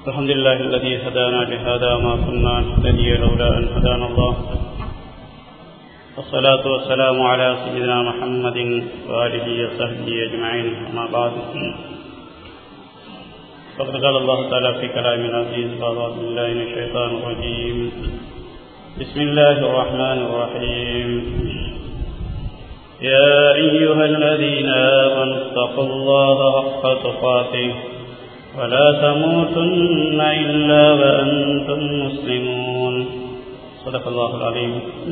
الحمد لله الذي هدانا لهذا ما كنا نهتدي لولا أن هدانا الله والصلاة والسلام على سيدنا محمد وآله وصحبه أجمعين أما بعد فقد قال الله تعالى في كلام العزيز أعوذ بالله من الشيطان الرجيم بسم الله الرحمن الرحيم يا أيها الذين آمنوا اتقوا الله حق تقاته ولا تموتن إلا وأنتم مسلمون صدق الله العظيم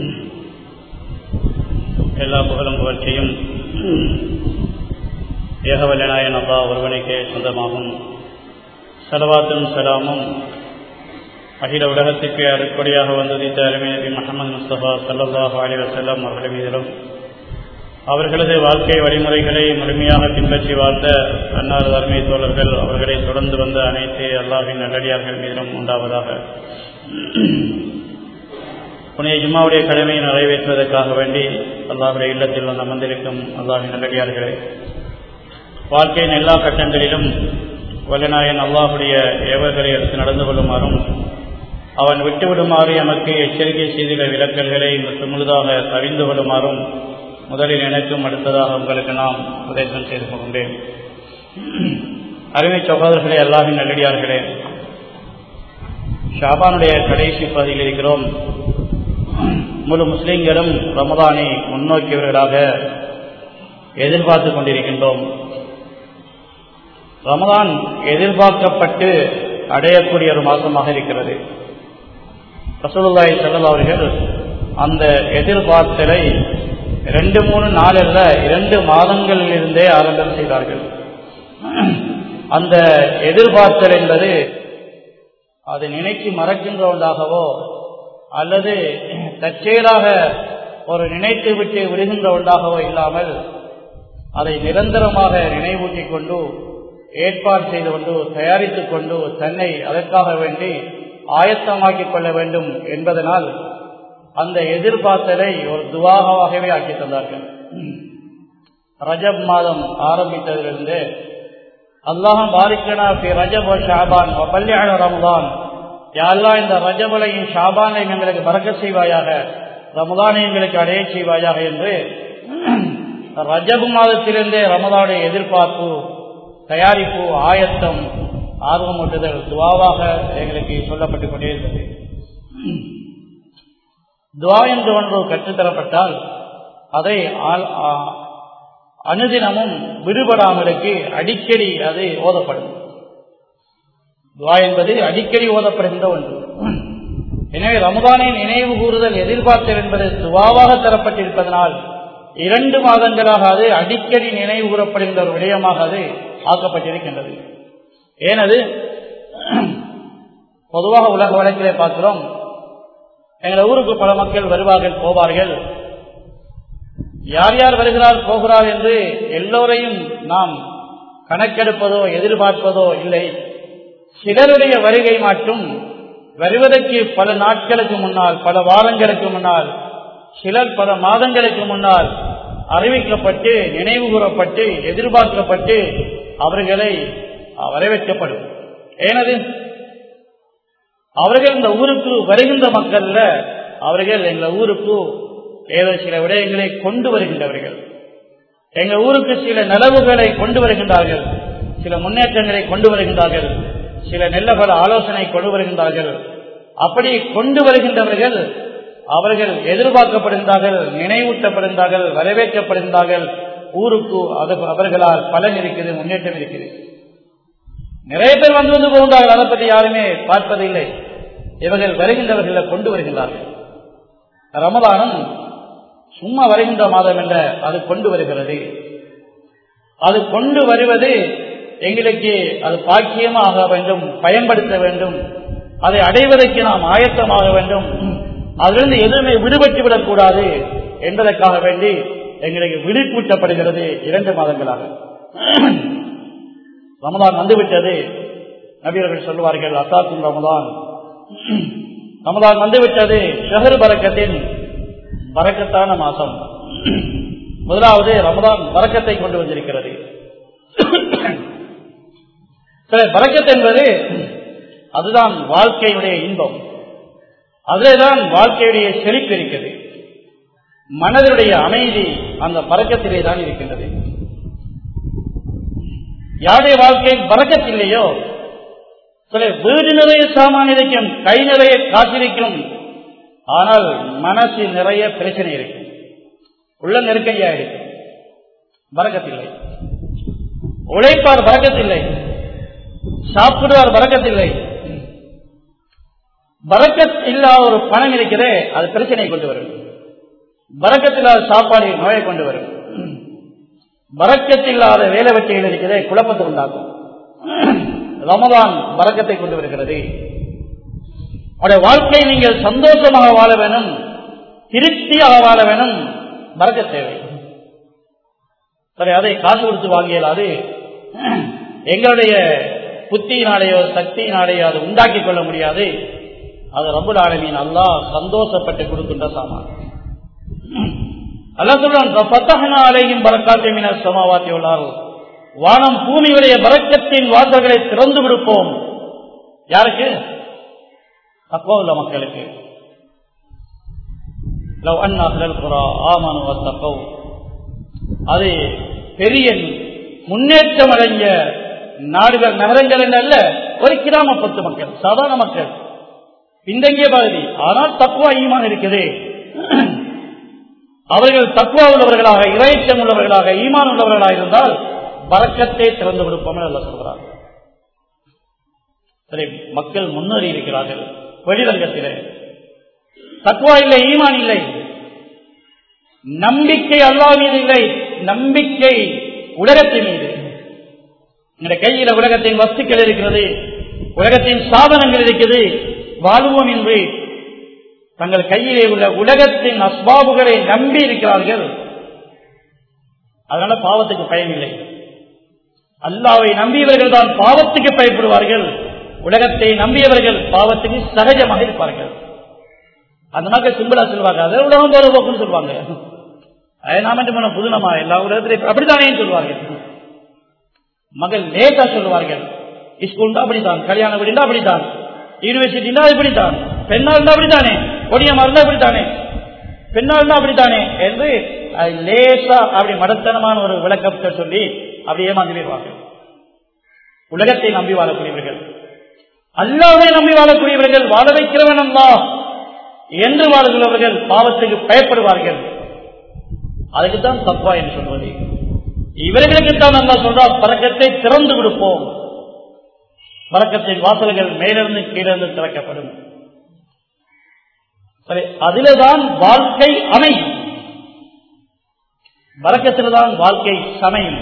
எல்லா புகழும் புகழ்ச்சியும் ஏகவல்லநாயன் அல்லா ஒருவனுக்கே சொந்தமாகும் சலவாத்தும் சலாமும் அகில உலகத்துக்கு அடிப்படையாக வந்தது இந்த அருமை நபி முகமது முஸ்தபா சல்லாஹூ அலி வசல்லாம் அவர்கள் மீதிலும் அவர்களது வாழ்க்கை வழிமுறைகளை முழுமையாக பின்பற்றி வாழ்ந்த அன்னார் அருமை தோழர்கள் அவர்களை தொடர்ந்து வந்த அனைத்து அல்லாஹின் நல்லடியார்கள் மீதும் உண்டாவதாக புனித ஜும்மாவுடைய கடமையை நிறைவேற்றுவதற்காக வேண்டி அல்லாஹுடைய இல்லத்தில் வந்து அமர்ந்திருக்கும் அல்லாஹின் நல்லடியார்களே வாழ்க்கையின் எல்லா கட்டங்களிலும் வல்லநாயன் அல்லாஹுடைய ஏவர்களை எடுத்து நடந்து கொள்ளுமாறும் அவன் விட்டுவிடுமாறு எமக்கு எச்சரிக்கை செய்துள்ள விளக்கல்களை முழுதாக அறிந்து கொள்ளுமாறும் முதலில் எனக்கும் அடுத்ததாக உங்களுக்கு நாம் உபதேசம் செய்து கொண்டேன் அருமை சகோதரர்களே அல்லாவின் நல்லடியார்களே ஷாபானுடைய கடைசி பகுதியில் இருக்கிறோம் முழு முஸ்லிம்களும் ரமதானை முன்னோக்கியவர்களாக எதிர்பார்த்து கொண்டிருக்கின்றோம் ரமதான் எதிர்பார்க்கப்பட்டு அடையக்கூடிய ஒரு மாதமாக இருக்கிறது ரசூலுல்லாய் செல்லல் அவர்கள் அந்த எதிர்பார்த்தலை ரெண்டு மூணு நாள் அல்ல இரண்டு மாதங்களில் இருந்தே ஆரம்பம் செய்தார்கள் அந்த எதிர்பார்த்தல் என்பது அது நினைச்சு மறக்கின்ற ஒன்றாகவோ அல்லது தற்செயலாக ஒரு நினைத்து விட்டு விடுகின்ற ஒன்றாகவோ இல்லாமல் அதை நிரந்தரமாக நினைவூட்டிக் கொண்டு ஏற்பாடு செய்து கொண்டு தயாரித்துக் கொண்டு தன்னை அதற்காக வேண்டி ஆயத்தமாக்கிக் கொள்ள வேண்டும் என்பதனால் அந்த எதிர்பார்த்தலை ஒரு துவாகவாகவே ஆக்கி தந்தார்கள் ரஜப் மாதம் ஆரம்பித்ததிலிருந்து அல்லாஹம் பாரிக்கனா ரஜப் ஷாபான் பல்யாண ரம்தான் யாரெல்லாம் இந்த ரஜபலையும் ஷாபானையும் எங்களுக்கு பறக்க செய்வாயாக ரமதானை எங்களுக்கு அடைய செய்வாயாக என்று ரஜப் மாதத்திலிருந்தே ரமதானுடைய எதிர்பார்ப்பு தயாரிப்பு ஆயத்தம் ஆர்வமூட்டுதல் துவாவாக எங்களுக்கு சொல்லப்பட்டுக் கொண்டே இருந்தது துவா என்று ஒன்று கற்றுத்தரப்பட்டால் அதை அனுதினமும் விடுபடாமலுக்கு அடிக்கடி அது ஓதப்படும் துவா என்பது அடிக்கடி ஓதப்படுகின்ற ஒன்று எனவே ரமதானை நினைவு கூறுதல் எதிர்பார்த்தல் என்பது துவாவாக தரப்பட்டிருப்பதனால் இரண்டு மாதங்களாக அது அடிக்கடி நினைவு கூறப்படுகின்ற ஒரு விடயமாக அது ஆக்கப்பட்டிருக்கின்றது ஏனது பொதுவாக உலக வழக்கிலே பார்க்கிறோம் எங்கள் ஊருக்கு பல மக்கள் வருவார்கள் போவார்கள் யார் யார் வருகிறார் போகிறார் என்று எல்லோரையும் நாம் கணக்கெடுப்பதோ எதிர்பார்ப்பதோ இல்லை சிலருடைய வருகை மட்டும் வருவதற்கு பல நாட்களுக்கு முன்னால் பல வாரங்களுக்கு முன்னால் சிலர் பல மாதங்களுக்கு முன்னால் அறிவிக்கப்பட்டு நினைவு கூறப்பட்டு எதிர்பார்க்கப்பட்டு அவர்களை வரவேற்கப்படும் ஏனது அவர்கள் இந்த ஊருக்கு வருகின்ற மக்கள்ல அவர்கள் எங்க ஊருக்கு ஏதோ சில விடயங்களை கொண்டு வருகின்றவர்கள் எங்க ஊருக்கு சில நலவுகளை கொண்டு வருகின்றார்கள் சில முன்னேற்றங்களை கொண்டு வருகின்றார்கள் சில நல்ல பல ஆலோசனை கொண்டு வருகின்றார்கள் அப்படி கொண்டு வருகின்றவர்கள் அவர்கள் எதிர்பார்க்கப்படுகின்றார்கள் நினைவூட்டப்படுகின்றார்கள் வரவேற்கப்படுகின்றார்கள் ஊருக்கு அது அவர்களால் பலன் இருக்குது முன்னேற்றம் இருக்குது நிறைய பேர் வந்து வந்து போகின்றார்கள் அதை பற்றி யாருமே பார்ப்பதில்லை இவர்கள் வருகின்றவர்களை கொண்டு வருகின்றார்கள் ரமதானம் சும்மா வருகின்ற மாதம் என்ற அது கொண்டு வருகிறது அது கொண்டு வருவது எங்களுக்கு அது பாக்கியமாக வேண்டும் பயன்படுத்த வேண்டும் அதை அடைவதற்கு நாம் ஆயத்தமாக வேண்டும் அதிலிருந்து எதுவுமே விடுபட்டு விடக்கூடாது என்பதற்காக வேண்டி எங்களுக்கு விடுக்கூட்டப்படுகிறது இரண்டு மாதங்களாக ரமதான் வந்துவிட்டது நபியர்கள் சொல்லுவார்கள் அசாத்தும் ரமதான் ரமதான் வந்துவிட்டது ஷஹர் பறக்கத்தின் பறக்கத்தான மாசம் முதலாவது ரமதான் பறக்கத்தை கொண்டு வந்திருக்கிறது சில பறக்கத் என்பது அதுதான் வாழ்க்கையுடைய இன்பம் அதிலேதான் வாழ்க்கையுடைய செழிப்பு இருக்கிறது மனதினுடைய அமைதி அந்த பறக்கத்திலே தான் இருக்கின்றது யாருடைய வாழ்க்கையில் பறக்கத்தில்லையோ சில வீடு நிறைய சாமான் இருக்கும் கை நிறைய காசிருக்கும் ஆனால் மனசு நிறைய பிரச்சனை இருக்கும் உள்ள நெருக்கடியா இருக்கும் பறக்கத்தில்லை உழைப்பார் பறக்கத்தில்லை சாப்பிடுவார் பறக்கத்தில்லை பறக்கத் இல்லாத ஒரு பணம் இருக்கிறதே அது பிரச்சனை கொண்டு வரும் பறக்கத்தில்லாத சாப்பாடு நோயை கொண்டு வரும் பறக்கத்தில்லாத வேலை வெற்றிகள் இருக்கிறதே குழப்பத்தை உண்டாக்கும் ரமதான் பறக்கத்தை கொண்டு வருகிறது அவருடைய வாழ்க்கையை நீங்கள் சந்தோஷமாக வாழ வேணும் திருப்தியாக வாழ வேணும் பறக்க தேவை சரி அதை காசு கொடுத்து வாங்கியலாது எங்களுடைய புத்தியினாலேயோ சக்தியினாலேயோ அதை உண்டாக்கி கொள்ள முடியாது அது ரபுல் ஆலமீன் அல்லா சந்தோஷப்பட்டு கொடுக்கின்ற சாமான் அல்லா சொல்றான் அலையும் பறக்காத்திய சமாவாத்தி உள்ளாரோ வானம் பூமியுடைய பறக்கத்தின் வாசல்களை திறந்து விடுப்போம் யாருக்கு தப்போ உள்ள மக்களுக்கு அது பெரிய முன்னேற்றம் அடைஞ்ச நாடுகள் நகரங்கள் அல்ல ஒரு கிராமப்பத்து மக்கள் சாதாரண மக்கள் பின்தங்கிய பகுதி ஆனால் தக்குவா ஈமான் இருக்குது அவர்கள் தக்குவா உள்ளவர்களாக இறைச்சம் உள்ளவர்களாக ஈமான் உள்ளவர்களாக இருந்தால் பறக்கத்தை திறந்து கொடுப்போம் அல்ல சொல்கிறார் சரி மக்கள் முன்னேறி இருக்கிறார்கள் வெளிரங்கத்திலே தக்குவா இல்லை ஈமான் இல்லை நம்பிக்கை அல்லா மீது இல்லை நம்பிக்கை உலகத்தின் மீது இந்த கையில உலகத்தின் வஸ்துக்கள் இருக்கிறது உலகத்தின் சாதனங்கள் இருக்கிறது வாழ்வோம் என்று தங்கள் கையிலே உள்ள உலகத்தின் அஸ்பாபுகளை நம்பி இருக்கிறார்கள் அதனால பாவத்துக்கு பயனில்லை அல்லாவை நம்பியவர்கள் தான் பாவத்துக்கு பயப்படுவார்கள் உலகத்தை நம்பியவர்கள் பாவத்துக்கு சகஜமாக இருப்பார்கள் அந்த மக்கள் சிம்பிளா சொல்லுவாங்க அதை உலகம் போற போக்குன்னு சொல்லுவாங்க அது நாம என்ன பண்ண புதுனமா எல்லா உலகத்திலையும் அப்படித்தானே சொல்லுவார்கள் மகள் லேட்டா சொல்லுவார்கள் ஸ்கூல் தான் அப்படித்தான் கல்யாணம் வீடு அப்படித்தான் யூனிவர்சிட்டி இப்படித்தான் பெண்ணா இருந்தா அப்படித்தானே கொடியமா இருந்தா இப்படித்தானே பெண்ணா இருந்தா அப்படித்தானே என்று லேசா அப்படி மடத்தனமான ஒரு விளக்கத்தை சொல்லி அப்படி ஏமாந்து போயிருவாங்க உலகத்தை நம்பி வாழக்கூடியவர்கள் அல்லாவை நம்பி வாழக்கூடியவர்கள் வாழ வைக்கிறவன் அல்லா என்று வாழ்கிறவர்கள் பாவத்துக்கு பயப்படுவார்கள் அதுக்குத்தான் தப்பா என்று சொல்வது இவர்களுக்குத்தான் நல்லா சொல்றா பறக்கத்தை திறந்து கொடுப்போம் பறக்கத்தின் வாசல்கள் மேலிருந்து கீழிருந்து திறக்கப்படும் சரி அதில்தான் வாழ்க்கை அமையும் பறக்கத்தில்தான் வாழ்க்கை சமையும்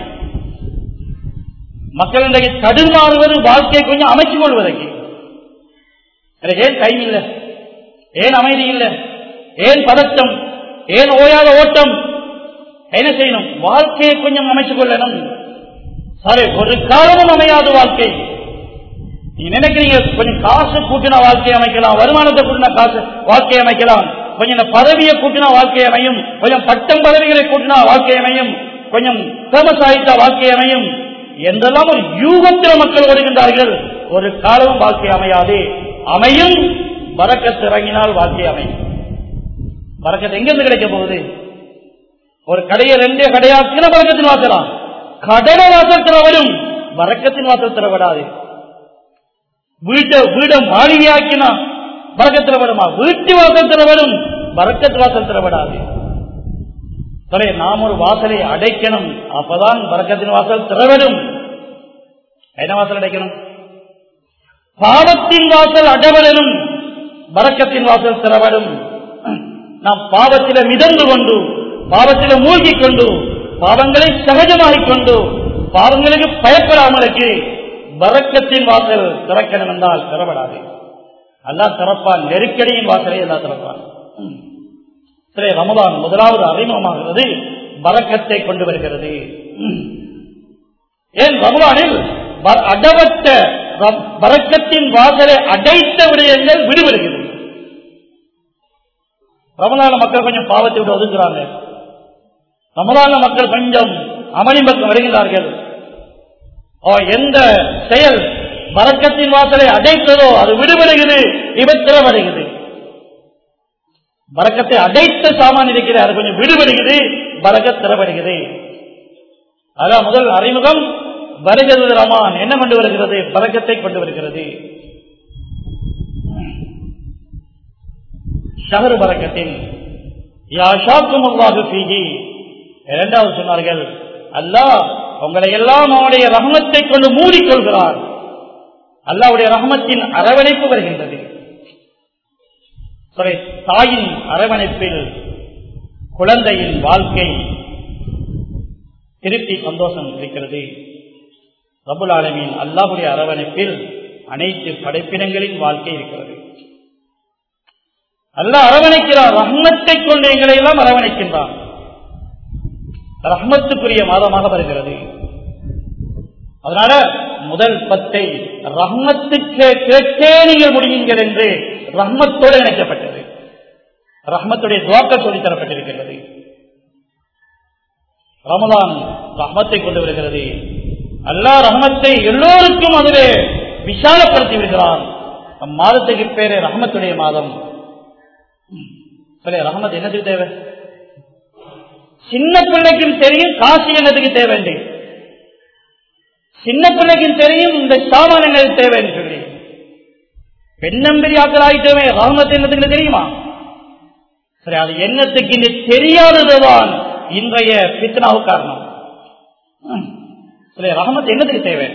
மக்கள் இன்றைக்கு தடுமாறுவது வாழ்க்கை கொஞ்சம் அமைத்துக் கொள்வதற்கு எனக்கு ஏன் டைம் இல்லை ஏன் அமைதி இல்லை ஏன் பதட்டம் ஏன் ஓயாத ஓட்டம் என்ன செய்யணும் வாழ்க்கையை கொஞ்சம் அமைத்துக் கொள்ளணும் சரி ஒரு காலமும் அமையாது வாழ்க்கை நீங்க நினைக்கிறீங்க கொஞ்சம் காசு கூட்டினா வாழ்க்கையை அமைக்கலாம் வருமானத்தை கூட்டினா காசு வாழ்க்கையை அமைக்கலாம் கொஞ்சம் இந்த பதவியை கூட்டினா வாழ்க்கை அமையும் கொஞ்சம் பட்டம் பதவிகளை கூட்டினா வாழ்க்கை அமையும் கொஞ்சம் ஃபேமஸ் ஆயிட்டா வாழ்க்கை அமையும் என்றெல்லாம் ஒரு யூகத்தில் மக்கள் வருகின்றார்கள் ஒரு காலமும் வாழ்க்கை அமையாது அமையும் வரக்கத்து இறங்கினால் வாழ்க்கை அமையும் வரக்கத்து எங்கிருந்து கிடைக்க போகுது ஒரு கடையை ரெண்டே கடையாக்கின வரக்கத்தின் வாசலாம் கடனை வாசல் திறவரும் வரக்கத்தின் வாசல் திறவிடாது வீட்டை வீட மாளிகையாக்கினா வரக்கத்தில் வருமா வீட்டு வாசல் திறவரும் வரக்கத்து வாசல் திறவிடாது சரி நாம் ஒரு வாசலை அடைக்கணும் அப்பதான் வரக்கத்தின் வாசல் திறவிடும் என்ன வாசல் அடைக்கணும் பாவத்தின் வாசல் அடவலும் வரக்கத்தின் வாசல் திறவடும் நாம் பாவத்தில மிதந்து கொண்டு பாவத்தில மூழ்கிக் கொண்டு பாவங்களை சகஜமாகிக் கொண்டு பாவங்களுக்கு பயப்படாமலுக்கு வரக்கத்தின் வாசல் திறக்கணும் என்றால் திறப்படாது அல்லா திறப்பான் நெருக்கடியின் வாசலை அல்லா திறப்பான் சரி ரமதான் முதலாவது அறிமுகமாகிறது வரக்கத்தை கொண்டு வருகிறது ஏன் ரமதானில் அடவட்ட வரக்கத்தின் வாசலை அடைத்த விடயங்கள் விடுபடுகிறது ரமதான மக்கள் கொஞ்சம் பாவத்தை விட்டு ஒதுக்குறாங்க ரமதான மக்கள் கொஞ்சம் அமளி பக்கம் வருகிறார்கள் எந்த செயல் பறக்கத்தின் வாசலை அடைத்ததோ அது விடுபடுகிறது இவர் திறமடைகிறது பறக்கத்தை அடைத்த சாமான் இருக்கிற அது கொஞ்சம் விடுபடுகிறது பறக்க திறப்படுகிறது அதான் முதல் அறிமுகம் வருகிறது ரமான் என்ன கொண்டு வருகிறது பறக்கத்தை கொண்டு வருகிறது ஷஹரு பறக்கத்தின் யாஷாக்கும் அல்லாஹு ஃபீஹி இரண்டாவது சொன்னார்கள் அல்லாஹ் உங்களை எல்லாம் அவனுடைய ரஹமத்தை கொண்டு மூடிக்கொள்கிறார் அல்லாவுடைய ரஹமத்தின் அரவணைப்பு வருகின்றது சரி தாயின் அரவணைப்பில் குழந்தையின் வாழ்க்கை திருப்தி சந்தோஷம் இருக்கிறது ரபுல் ஆலமின் அல்லாஹுடைய அரவணைப்பில் அனைத்து படைப்பினங்களின் வாழ்க்கை இருக்கிறது அல்லாஹ் அரவணைக்கிறார் ரஹ்மத்தை கொண்டு எங்களை எல்லாம் அரவணைக்கின்றான் ரஹ்மத்துக்குரிய மாதமாக வருகிறது அதனால முதல் பத்தை ரஹ்மத்துக்கு கேட்டே நீங்கள் முடியுங்கள் என்று ரஹ்மத்தோடு இணைக்கப்பட்டது ரஹ்மத்துடைய துவாக்கள் சொல்லித் தரப்பட்டிருக்கிறது ரமலான் ரஹ்மத்தை கொண்டு வருகிறது அல்லா ரஹ்மத்தை எல்லோருக்கும் அதிலே விசாலப்படுத்தி விடுகிறான் மாதத்துக்கு பேரு ரஹ்மத்துடைய மாதம் சரி ரஹமத் என்னதுக்கு தேவை சின்ன பிள்ளைக்கும் தெரியும் காசு என்னதுக்கு தேவை சின்ன பிள்ளைக்கும் தெரியும் இந்த சாமானங்கள் தேவைன்னு சொல்லி பெண்ணம்பெரியாக்கள் ஆயிட்டவே ரஹமத் என்னதுக்கு தெரியுமா சரி அது என்னத்துக்கு இனி தெரியாததுதான் இன்றைய பித்னாவு காரணம் சரி ரஹமத் என்னதுக்கு தேவை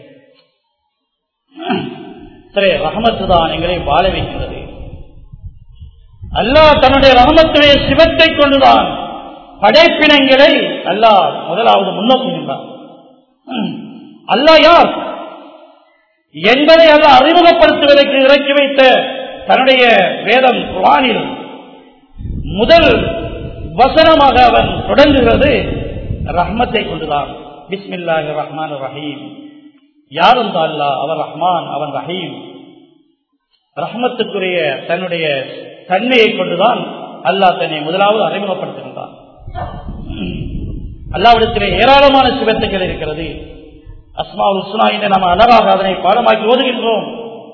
சரி ரஹமத்து தான் எங்களை வாழ வைக்கிறது அல்லாஹ் தன்னுடைய ரஹமத்துடைய சிவத்தை கொண்டுதான் படைப்பினங்களை அல்லாஹ் முதலாவது முன்னோக்குகின்றான் அல்லாஹ் யார் என்பதை அல்ல அறிமுகப்படுத்துவதற்கு இறக்கி வைத்த தன்னுடைய வேதம் குரானில் முதல் வசனமாக அவன் தொடங்குகிறது ரஹ்மத்தை கொண்டுதான் பிஸ்மில்லாஹ் ரஹ்மான் ரஹீம் யாரும் அல்லா அவன் ரஹ்மான் அவன் ரஹீம் ரஹ்மத்துக்குரிய தன்னுடைய தன்மையை கொண்டுதான் அல்லாஹ் தன்னை முதலாவது அறிமுகப்படுத்துகின்றான் அல்லாவிடத்திலே ஏராளமான சிவத்துக்கள் இருக்கிறது அஸ்மா உஸ்னா என்று நாம் அழகாக அதனை பாடமாக்கி ஓதுகின்றோம்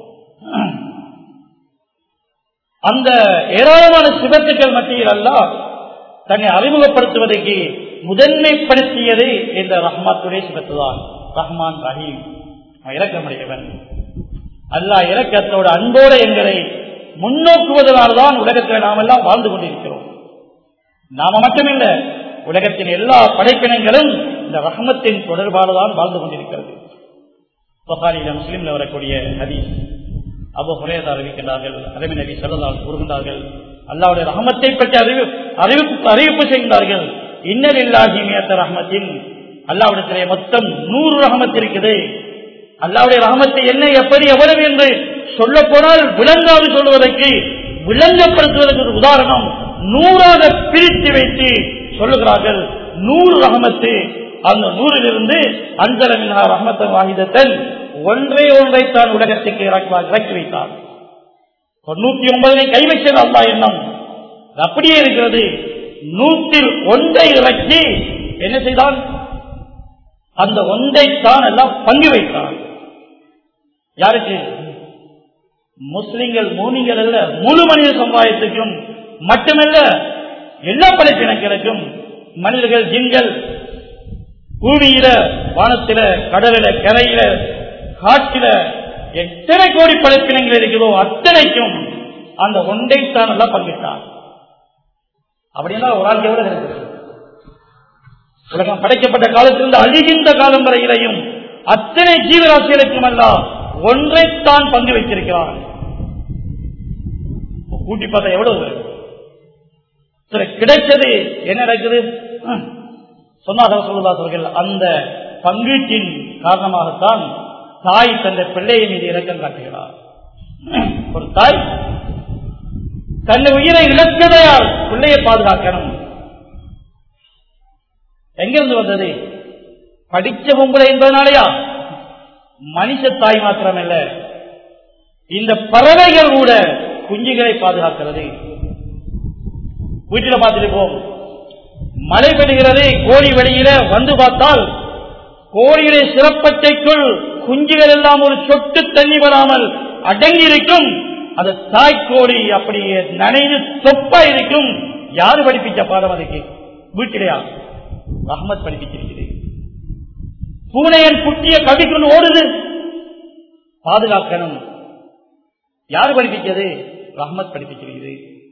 அந்த ஏராளமான சிவத்துக்கள் மத்தியில் அல்லாஹ் தன்னை அறிமுகப்படுத்துவதற்கு முதன்மைப்படுத்தியது இந்த ரஹ்மாத்துடைய சிவத்துதான் ரஹ்மான் ரஹீம் இறக்கமுடையவன் அல்லாஹ் இறக்கத்தோட அன்போடு எங்களை முன்னோக்குவதனால்தான் உலகத்தில் நாம் எல்லாம் வாழ்ந்து கொண்டிருக்கிறோம் நாம மட்டுமில்ல உலகத்தின் எல்லா படைப்பினங்களும் இந்த ரஹமத்தின் தொடர்பாக தான் வாழ்ந்து கொண்டிருக்கிறது புகாரில முஸ்லீம்ல வரக்கூடிய ஹதீஸ் அபு ஹுரேதா அறிவிக்கின்றார்கள் அரபி நபி சொல்லதால் கூறுகின்றார்கள் அல்லாவுடைய ரஹமத்தை பற்றி அறிவு அறிவிப்பு அறிவிப்பு செய்கின்றார்கள் இன்னல் இல்லாஹி மியத்த ரஹமத்தின் அல்லாவிடத்திலே மொத்தம் நூறு ரஹமத் இருக்குது அல்லாவுடைய ரஹமத்தை என்ன எப்படி எவ்வளவு என்று சொல்ல போனால் விளங்காது சொல்வதற்கு விளங்கப்படுத்துவதற்கு ஒரு உதாரணம் நூறாக பிரித்து வைத்து சொல்லுகிறார்கள் நூறு ரஹமத்து அந்த நூறிலிருந்து அஞ்சலமின்ஹா ரஹமத்தன் வாகிதத்தன் ஒன்றே ஒன்றைத்தான் உலகத்துக்கு இறக்கி வைத்தார் தொண்ணூத்தி ஒன்பதனை கை வச்சது அல்லா எண்ணம் அப்படியே இருக்கிறது நூற்றில் ஒன்றை இறக்கி என்ன செய்தான் அந்த ஒன்றைத்தான் எல்லாம் பங்கு வைத்தான் யாருக்கு முஸ்லிம்கள் மூனிகள் அல்ல முழு மனித சமுதாயத்துக்கும் மட்டுமல்ல எல்லா படைப்பினங்களுக்கும் மனிதர்கள் ஜின்கள் பூமியில வானத்தில கடலில கரையில காட்டில எத்தனை கோடி படைப்பினங்கள் இருக்கிறதோ அத்தனைக்கும் அந்த ஒன்றைத்தான் எல்லாம் பங்கிட்டார் அப்படின்னா ஒரு ஆள் எவ்வளவு இருக்குது உலகம் படைக்கப்பட்ட காலத்திலிருந்து அழிகின்ற காலம் வரையிலையும் அத்தனை ஜீவராசிகளுக்கும் அல்ல ஒன்றைத்தான் பங்கு வைத்திருக்கிறார் கூட்டி பார்த்தா எவ்வளவு சரி கிடைச்சது என்ன நடக்குது சொன்னார்கள் சொல்லுதாசர்கள் அந்த பங்கீட்டின் காரணமாகத்தான் தாய் தந்த பிள்ளையை மீது இறக்கம் காட்டுகிறார் ஒரு தாய் தன்னை உயிரை இழக்கதையால் பிள்ளையை பாதுகாக்கணும் எங்கிருந்து வந்தது படிச்ச பொம்பளை என்பதனாலயா மனுஷ தாய் மாத்திரமல்ல இந்த பறவைகள் கூட குஞ்சுகளை பாதுகாக்கிறது வீட்டில் பார்த்துட்டு போம் மழை பெறுகிறது கோழி வெளியில வந்து பார்த்தால் கோழியுடைய சிறப்பத்தைக்குள் குஞ்சுகள் எல்லாம் ஒரு சொட்டு தண்ணி வராமல் அடங்கி இருக்கும் அந்த தாய்க்கோழி அப்படியே நனைந்து தொப்பா இருக்கும் யாரு படிப்பிச்ச பாடம் அதுக்கு வீட்டிலையா ரஹ்மத் படிப்பிச்சிருக்குது பூனையன் குட்டிய கவிக்குள் ஓடுது பாதுகாக்கணும் யாரு படிப்பிச்சது ரஹ்மத் படிப்பிச்சிருக்குது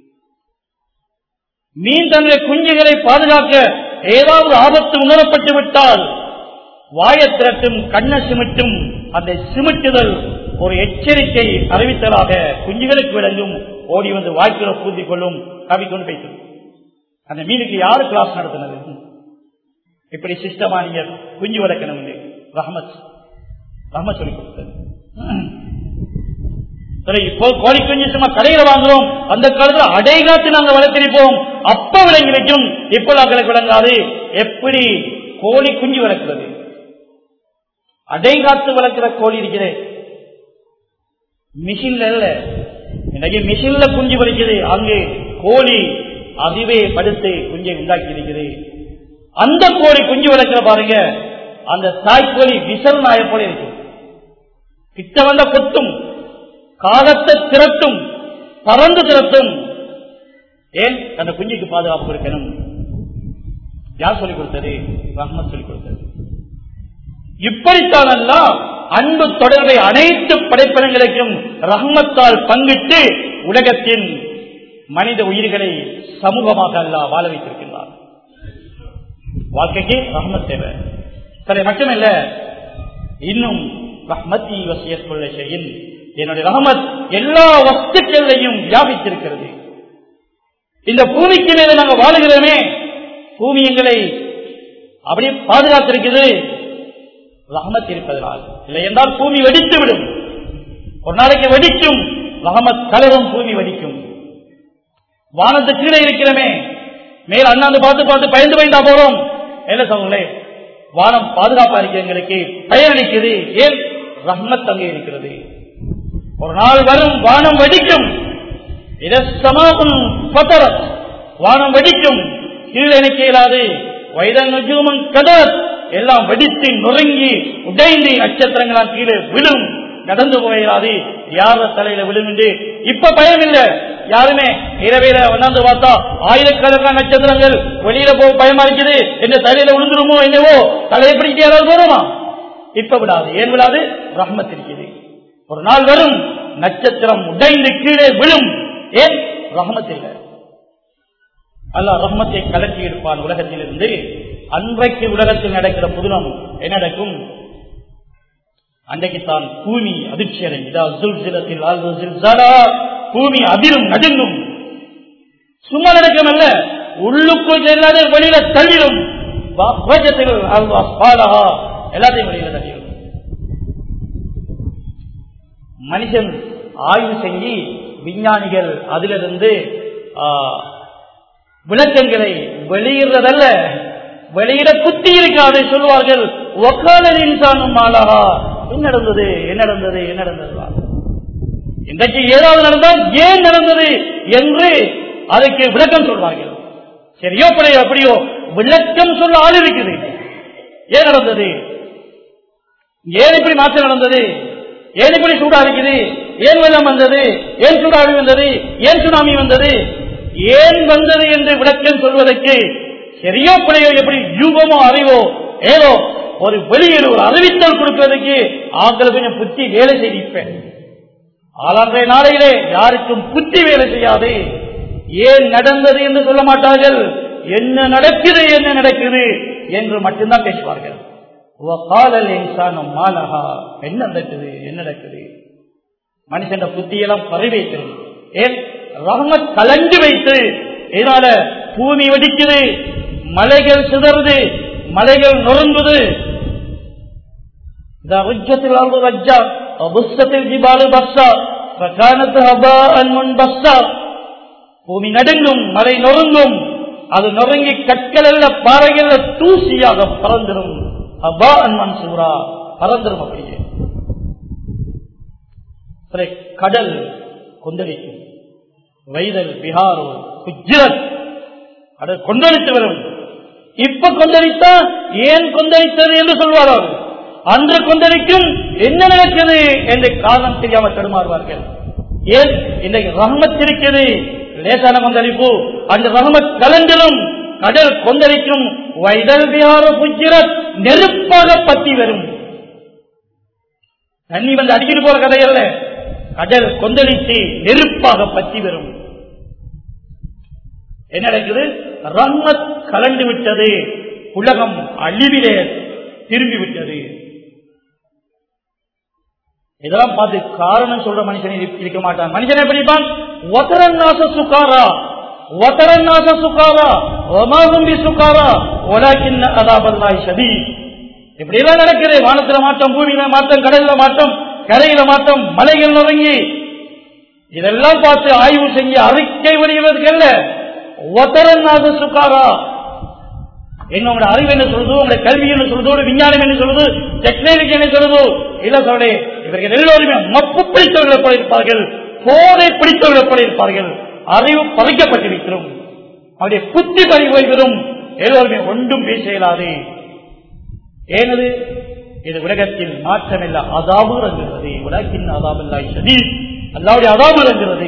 மீன் தன்னுடைய குஞ்சுகளை பாதுகாக்க ஏதாவது ஆபத்து உணரப்பட்டு விட்டால் வாயத் திரட்டும் கண்ண சிமிட்டும் அந்த சிமிட்டுதல் ஒரு எச்சரிக்கை அறிவித்தலாக குஞ்சுகளுக்கு விளங்கும் ஓடி வந்து வாய்க்குள்ள பூந்திக் கொள்ளும் கவிக்கொண்டு பேசும் அந்த மீனுக்கு யாரு கிளாஸ் நடத்தினது இப்படி சிஸ்டமா நீங்க குஞ்சு வளர்க்கணும் ரஹமத் ரஹமத் சொல்லி கொடுத்தது சரி இப்போ கோழி குஞ்சு சும்மா கடையில வாங்குறோம் அந்த காலத்துல அடைகாத்து நாங்க வளர்த்திருப்போம் அப்ப விளங்கி வைக்கும் இப்ப நாங்களுக்கு விளங்காது எப்படி கோழி குஞ்சு வளர்க்கிறது அடைகாத்து வளர்க்கிற கோழி இருக்கிறது மிஷின்ல இல்ல இன்னைக்கு மிஷின்ல குஞ்சு வலிக்குது அங்கு கோழி அதுவே படுத்து குஞ்சை உண்டாக்கி இருக்குது அந்த கோழி குஞ்சு வளர்க்கிற பாருங்க அந்த தாய்க்கோழி விசல் நாய போல இருக்கும் கிட்ட வந்த கொத்தும் காகத்தை திரட்டும் பறந்து திரட்டும் ஏன் அந்த குஞ்சுக்கு பாதுகாப்பு இருக்கணும் யார் சொல்லிக் கொடுத்தது ரஹ்மத் சொல்லிக் கொடுத்தது இப்படித்தானெல்லாம் அன்பு தொடர்பை அனைத்து படைப்பினங்களுக்கும் ரஹ்மத்தால் பங்கிட்டு உலகத்தின் மனித உயிர்களை சமூகமாக அல்ல வாழ வைத்திருக்கின்றார் வாழ்க்கைக்கு ரஹ்மத் தேவை சரி மட்டுமல்ல இன்னும் ரஹ்மத்தி வசியத்துள்ள செய்யும் என்னுடைய ரஹமத் எல்லா வஸ்துக்களையும் வியாபித்திருக்கிறது இந்த பூமிக்கு மேல நாங்கள் வாழுகிறோமே பூமி எங்களை அப்படியே பாதுகாத்திருக்கிறது ரஹமத் இருப்பதனால் இல்லை என்றால் பூமி வெடித்து விடும் ஒரு நாளைக்கு வெடிக்கும் ரஹமத் கலரும் பூமி வெடிக்கும் வானத்து கீழே இருக்கிறமே மேல் அண்ணாந்து பார்த்து பார்த்து பயந்து பயந்தா போறோம் என்ன சொல்லுங்களே வானம் பாதுகாப்பா இருக்கு எங்களுக்கு பயனளிக்குது ஏன் ரஹ்மத் அங்கே இருக்கிறது ஒரு நாள் வரும் வானம் வெடிக்கும் இதமாகும் வானம் வெடிக்கும் கீழே நினைக்க இயலாது வைதன் கதர் எல்லாம் வெடித்து நொறுங்கி உடைந்து நட்சத்திரங்களாம் கீழே விழும் நடந்து போயிடாது யார தலையில விழும் என்று இப்ப பயம் இல்ல யாருமே இரவையில வந்தாந்து பார்த்தா ஆயிரக்கணக்கான நட்சத்திரங்கள் வெளியில போக பயமா இருக்குது என்ன தலையில விழுந்துருமோ என்னவோ தலையை பிடிக்க யாராவது போறோமா இப்ப விடாது ஏன் விடாது ரஹ்மத் இருக்குது ஒரு நாள் வரும் நட்சத்திரம் உடைந்து கீழே விழும் ஏன் ரஹமத் இல்லை அல்ல ரஹமத்தை கலக்கி எடுப்பான் உலகத்திலிருந்து அன்றைக்கு உலகத்தில் நடக்கிற புதுனம் என்ன நடக்கும் அன்றைக்குத்தான் பூமி அதிர்ச்சி அடைந்தத்தில் பூமி அதிரும் நடுங்கும் சும்மா நடக்கும் அல்ல உள்ளுக்குள் எல்லாமே வெளியில தள்ளிடும் எல்லாத்தையும் வெளியில தள்ளிடும் மனுஷன் ஆய்வு செஞ்சு விஞ்ஞானிகள் அதிலிருந்து விளக்கங்களை வெளியிடுறதல்ல வெளியிட குத்தி இருக்காது சொல்வார்கள் ஒக்காலர் இன்சானும் மாலகா என்ன நடந்தது என்ன நடந்தது என்ன நடந்தது இன்றைக்கு ஏதாவது நடந்தால் ஏன் நடந்தது என்று அதுக்கு விளக்கம் சொல்வார்கள் சரியோ படையோ அப்படியோ விளக்கம் சொல்ல ஆள் இருக்குது ஏன் நடந்தது ஏன் இப்படி மாற்றம் நடந்தது ஏன் இப்படி சூடா இருக்குது ஏன் வெள்ளம் வந்தது ஏன் சூடாவி வந்தது ஏன் சுனாமி வந்தது ஏன் வந்தது என்று விளக்கம் சொல்வதற்கு சரியோ பிழையோ எப்படி யூகமோ அறிவோ ஏதோ ஒரு வெளியீடு ஒரு அறிவித்தல் கொடுப்பதற்கு ஆட்கள் கொஞ்சம் புத்தி வேலை செய்திப்பேன் ஆளான்றைய நாளையிலே யாருக்கும் புத்தி வேலை செய்யாது ஏன் நடந்தது என்று சொல்ல மாட்டார்கள் என்ன நடக்குது என்ன நடக்குது என்று மட்டும்தான் பேசுவார்கள் காலல் இன்சானம் மாலகா என்ன நடக்குது என்ன நடக்குது மனுஷன் புத்தியெல்லாம் பறி வைக்கிறது ஏன் ரஹமத் கலந்து வைத்து இதனால பூமி வெடிக்குது மலைகள் சிதறுது மலைகள் நொறுங்குது பூமி நடுங்கும் மலை நொறுங்கும் அது நொறுங்கி கற்கள் அல்ல பாறைகள் தூசியாக பறந்துடும் அபா அன்மன் சூரா பறந்துடும் அப்படியே கடல் கொந்தளிக்கும் வைதல் பிஹாரோ குஜரத் கடல் கொந்தளித்து வரும் இப்ப கொந்தளித்தா ஏன் கொந்தளித்தது என்று சொல்வார்கள் அன்று கொந்தளிக்கும் என்ன நடக்குது என்று காரணம் தெரியாமல் தடுமாறுவார்கள் ஏன் இன்றைக்கு ரஹமத் இருக்கிறது லேசான கொந்தளிப்பு அந்த ரஹமத் கலண்டிலும் கடல் கொந்தளிக்கும் வைதல் வியார புஜிரத் நெருப்பாக பத்தி வரும் தண்ணி வந்து அடிக்கிட்டு போற கதை அல்ல கடல் கொந்தளித்து நெருப்பாக பற்றி வரும் என்ன நடக்குது ரஹ்மத் கலந்து விட்டது உலகம் அழிவிலே திரும்பி விட்டது இதெல்லாம் பார்த்து காரணம் சொல்ற மனுஷன் இருக்க மாட்டான் மனுஷன் எப்படி இருப்பான் ஒத்தரநாச சுகாரா ஒத்தரநாச சுகாரா ஒமாகும்பி சுகாரா ஒலாக்கின் அதாபல்லாய் சதி இப்படி எல்லாம் நடக்குது வானத்துல மாற்றம் பூமியில மாற்றம் கடல்ல மாற்றம் கரையில மாற்றம் மலைகள் நுறங்கி இதெல்லாம் பார்த்து ஆய்வு செஞ்சு அறிக்கை வெளியிடுவதற்கு அல்ல ஒத்தரநாத சுகாரா என்னோட அறிவு என்ன சொல்லுதோ உங்களுடைய கல்வி என்ன சொல்லுதோ விஞ்ஞானம் என்ன சொல்லுது டெக்னாலஜி என்ன சொல்லுதோ இல்ல சொல்றே இவர்கள் எல்லோருமே மப்பு பிடித்தவர்களை போல இருப்பார்கள் போதை பிடித்தவர்களை போல இருப்பார்கள் அறிவு பறிக்கப்பட்டிருக்கிறோம் அவருடைய புத்தி பறிவரும் எல்லோருமே ஒன்றும் பேச இயலாது ஏனது இது உலகத்தில் மாற்றமில்ல அதாபு இறங்குகிறது உலகின் அதாபில்லாய் சதி அல்லாவுடைய அதாபு இறங்குகிறது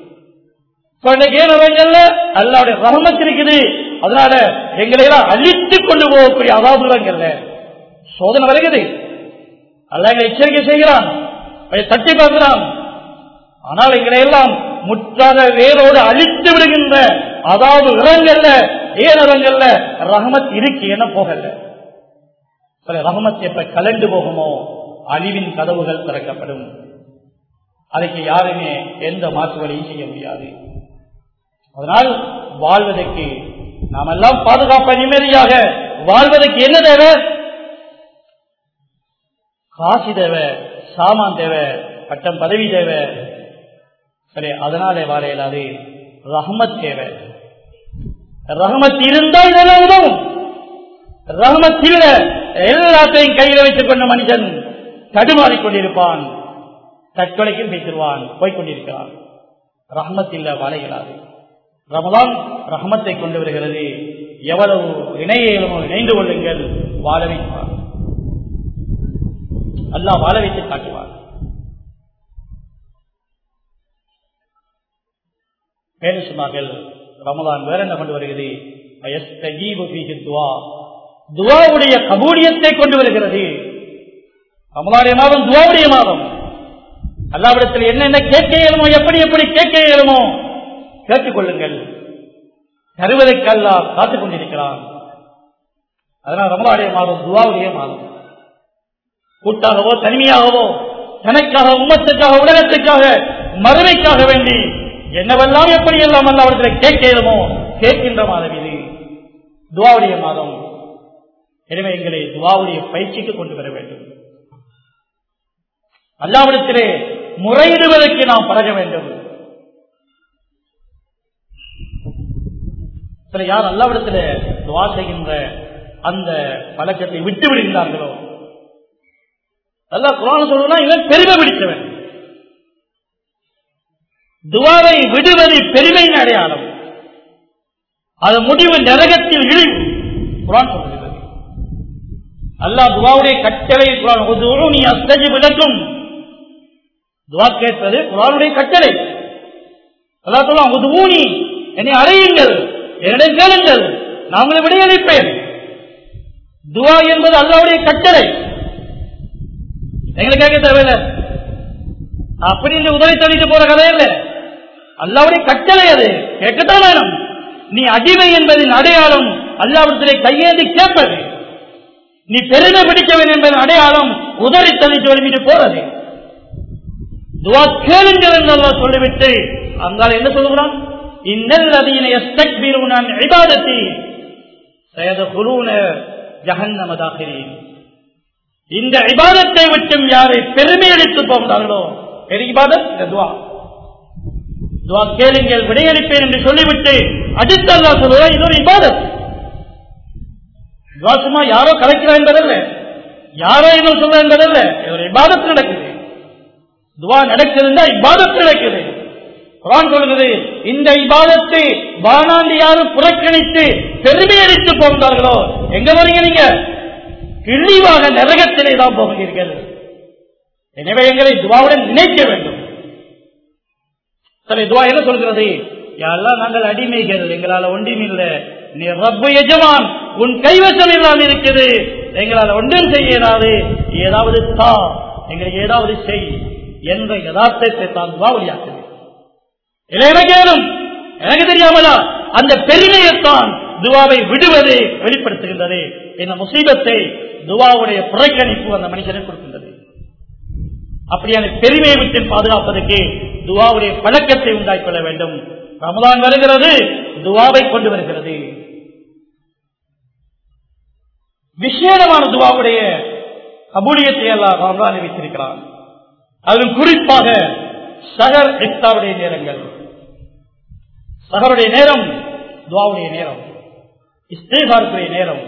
அல்லாவுடைய ரஹமத் இருக்குது அதனால எங்களை எல்லாம் அழித்துக் கொண்டு போகக்கூடிய அதாபுரங்கள்ல சோதனை வருகிறது அல்ல எங்களை எச்சரிக்கை செய்கிறான் அதை தட்டி பார்க்கிறான் ஆனால் எங்களை எல்லாம் முற்றாக வேரோடு அழித்து விடுகின்ற அதாவது இடங்கள்ல ஏனரங்கள்ல ரஹமத் இருக்கு என போகல சில ரஹமத் எப்ப கலண்டு போகுமோ அழிவின் கதவுகள் திறக்கப்படும் அதுக்கு யாருமே எந்த மாற்று வழியும் செய்ய முடியாது அதனால் வாழ்வதற்கு நாம் எல்லாம் பாதுகாப்ப நிம்மதியாக வாழ்வதற்கு என்ன தேவை காசு தேவை சாமான் தேவை பட்டம் பதவி தேவை சரி அதனாலே வாழ இயலாது ரஹமத் தேவை ரஹமத் இருந்தால் இதெல்லாம் உதவும் ரஹமத் இல்ல எல்லாத்தையும் கையில் வைத்துக் கொண்ட மனிதன் தடுமாறிக் கொண்டிருப்பான் தற்கொலைக்கும் பேசிடுவான் போய்கொண்டிருக்கிறான் ரஹமத் இல்ல வாழ இயலாது ரமதான் ரஹமத்தை கொண்டு வருகிறது எவ்வளவு இணையமோ இணைந்து கொள்ளுங்கள் வாழ வைப்பார் அல்லா வாழ வைத்து காட்டுவார் மேலும் சொன்னார்கள் ரமதான் வேற என்ன கொண்டு வருகிறது துவாவுடைய கபூலியத்தை கொண்டு வருகிறது ரமலாடைய மாதம் துவாவுடைய மாதம் அல்லாவிடத்தில் என்னென்ன கேட்க இயலுமோ எப்படி எப்படி கேட்க இயலுமோ கேட்டுக் கொள்ளுங்கள் தருவதற்கு அல்லா காத்துக் கொண்டிருக்கிறான் அதனால் ரமலாடைய மாதம் துவாவுடைய மாதம் கூட்டாகவோ தனிமையாகவோ தனக்காக உம்மத்துக்காக உலகத்துக்காக மறுமைக்காக வேண்டி என்னவெல்லாம் எப்படி எல்லாம் அல்லாவிடத்தில் கேட்க இயலுமோ கேட்கின்ற மாதம் இது துவாவுடைய மாதம் எனவே எங்களை துவாவுடைய பயிற்சிக்கு கொண்டு வர வேண்டும் அல்லாவிடத்திலே முறையிடுவதற்கு நாம் பழக வேண்டும் சில யார் அல்லாவிடத்தில் துவா செய்கின்ற அந்த பழக்கத்தை விட்டு விடுகின்றார்களோ அல்லா குரான் சொல்றா இவன் பெருமை பிடித்தவன் துவாவை விடுவது பெருமையின் அடையாளம் அது முடிவு நரகத்தில் இழிவு குரான் சொல்கிறது அல்லாஹ் துவாவுடைய கட்டளை குரான் நீ அஸ்தஜி விளக்கும் துவா கேட்பது குரானுடைய கட்டளை அல்லா சொல்லலாம் உதுவூனி என்னை அடையுங்கள் என்னிடம் கேளுங்கள் நான் உங்களை விடையளிப்பேன் துவா என்பது அல்லாவுடைய கட்டளை எங்களுக்கு கேட்க தேவையில்லை அப்படி இந்த உதவி தள்ளிட்டு போற கதை இல்லை அல்லாவுடைய கட்டளை அது கேட்கத்தான் வேணும் நீ அடிமை என்பதின் அடையாளம் அல்லாவிடத்திலே கையேந்தி கேட்பது நீ பெருமை பிடிக்கவன் என்பதன் அடையாளம் உதறி தள்ளிட்டு வெளியிட்டு போறது துவா கேளுங்கள் என்று அல்லா சொல்லிவிட்டு அங்கால என்ன சொல்லுகிறான் இன்னல் அதீன எஸ்தக்பீருனான் இபாதத்தி சயதகுலூன ஜஹன்னம தாகிரீன் இந்த இபாதத்தை விட்டும் யாரை பெருமை அளித்து போகிறார்களோ இபாதத் இந்த துவா துவா கேளுங்கள் விடையளிப்பேன் என்று சொல்லிவிட்டு அடுத்த அல்லா சொல்லுவா இது ஒரு இபாதத் துவா சும்மா யாரோ கலைக்கிறா என்பதல்ல யாரோ இன்னும் சொல்ற என்பதல்ல ஒரு இபாதத்து நடக்குது துவா நடக்குதுன்னா இபாதத்து நடக்குது குரான் சொல்கிறது இந்த இபாதத்தை வானாண்டி யாரும் புறக்கணித்து பெருமை அளித்து போகிறார்களோ எங்க வரீங்க நீங்க இழிவாக நரகத்திலே தான் போகிறீர்கள் எனவே எங்களை துவாவுடன் நினைக்க வேண்டும் சரி துவா என்ன சொல்கிறது யாரெல்லாம் நாங்கள் அடிமைகள் எங்களால ஒன்றுமில்ல நீ ரப்பு எஜமான் உன் கைவசம் எல்லாம் இருக்குது எங்களால் ஒன்றும் செய்ய இயலாது ஏதாவது தா எங்களுக்கு ஏதாவது செய் என்ற யதார்த்தத்தை தான் துவா வழியாக்குது இல்லை எனக்கு ஏதும் எனக்கு தெரியாமலா அந்த பெருமையைத்தான் துவாவை விடுவது வெளிப்படுத்துகின்றது இந்த முசீபத்தை துவாவுடைய புறக்கணிப்பு அந்த மனுஷனுக்கு கொடுக்கின்றது அப்படியான பெருமையை விட்டு பாதுகாப்பதற்கு துவாவுடைய பழக்கத்தை உண்டாக்கிக் கொள்ள வேண்டும் ரமதான் வருகிறது துவாவை கொண்டு வருகிறது விசேடமான துவாவுடைய கபூலியத்தை எல்லாம் ரமதான் வைத்திருக்கிறான் அதில் குறிப்பாக சகர் இஃப்தாருடைய நேரங்கள் சகருடைய நேரம் துவாவுடைய நேரம் இஸ்தேகாருடைய நேரம்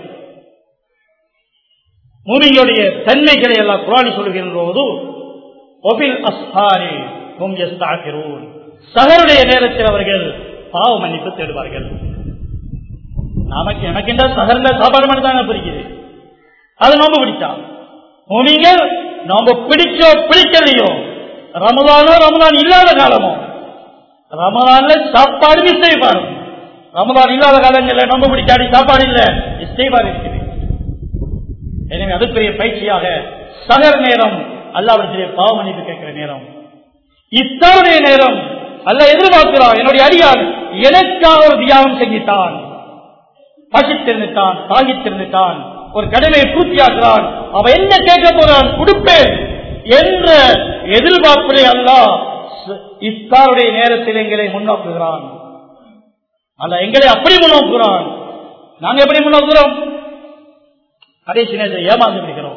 மூமிங்களுடைய தன்மைகளை எல்லாம் குரானி சொல்கின்ற போது ஒபில் அஸ்ஹாரி ஹும் யஸ்தாகிரூன் சகருடைய நேரத்தில் அவர்கள் பாவ மன்னிப்பு தேடுவார்கள் நமக்கு எனக்கு என்ற சகர்ல சாப்பாடு மட்டும் தானே பிடிக்குது அது நோம்பு பிடிச்சா மூமிங்கள் நோம்பு பிடிச்சோ பிடிக்கலையோ ரமதானோ ரமதான் இல்லாத காலமோ ரமதான்ல சாப்பாடு மிஸ் செய்வாரு ரமதான் இல்லாத காலங்களில் நோம்பு பிடிக்காடி சாப்பாடு இல்ல இஸ்தேவார் இருக்குது எனவே அதுக்குரிய பயிற்சியாக சகர் நேரம் அல்லாவிடத்திலே பாவ மன்னிப்பு கேட்கிற நேரம் இத்தருடைய நேரம் அல்ல எதிர்பார்க்கிறான் என்னுடைய அடியான் எனக்காக ஒரு தியாகம் செஞ்சிட்டான் பசித்திருந்துட்டான் தாகித்திருந்துட்டான் ஒரு கடமையை பூர்த்தியாக்குறான் அவன் என்ன கேட்க போறான் கொடுப்பேன் என்ற எதிர்பார்ப்பிலே அல்ல இஃப்தாருடைய நேரத்தில் எங்களை முன்னோக்குகிறான் அல்ல எங்களை அப்படி முன்னோக்குகிறான் நாங்க எப்படி முன்னோக்குகிறோம் கடைசி நேரத்தில் ஏமாந்து விடுகிறோம்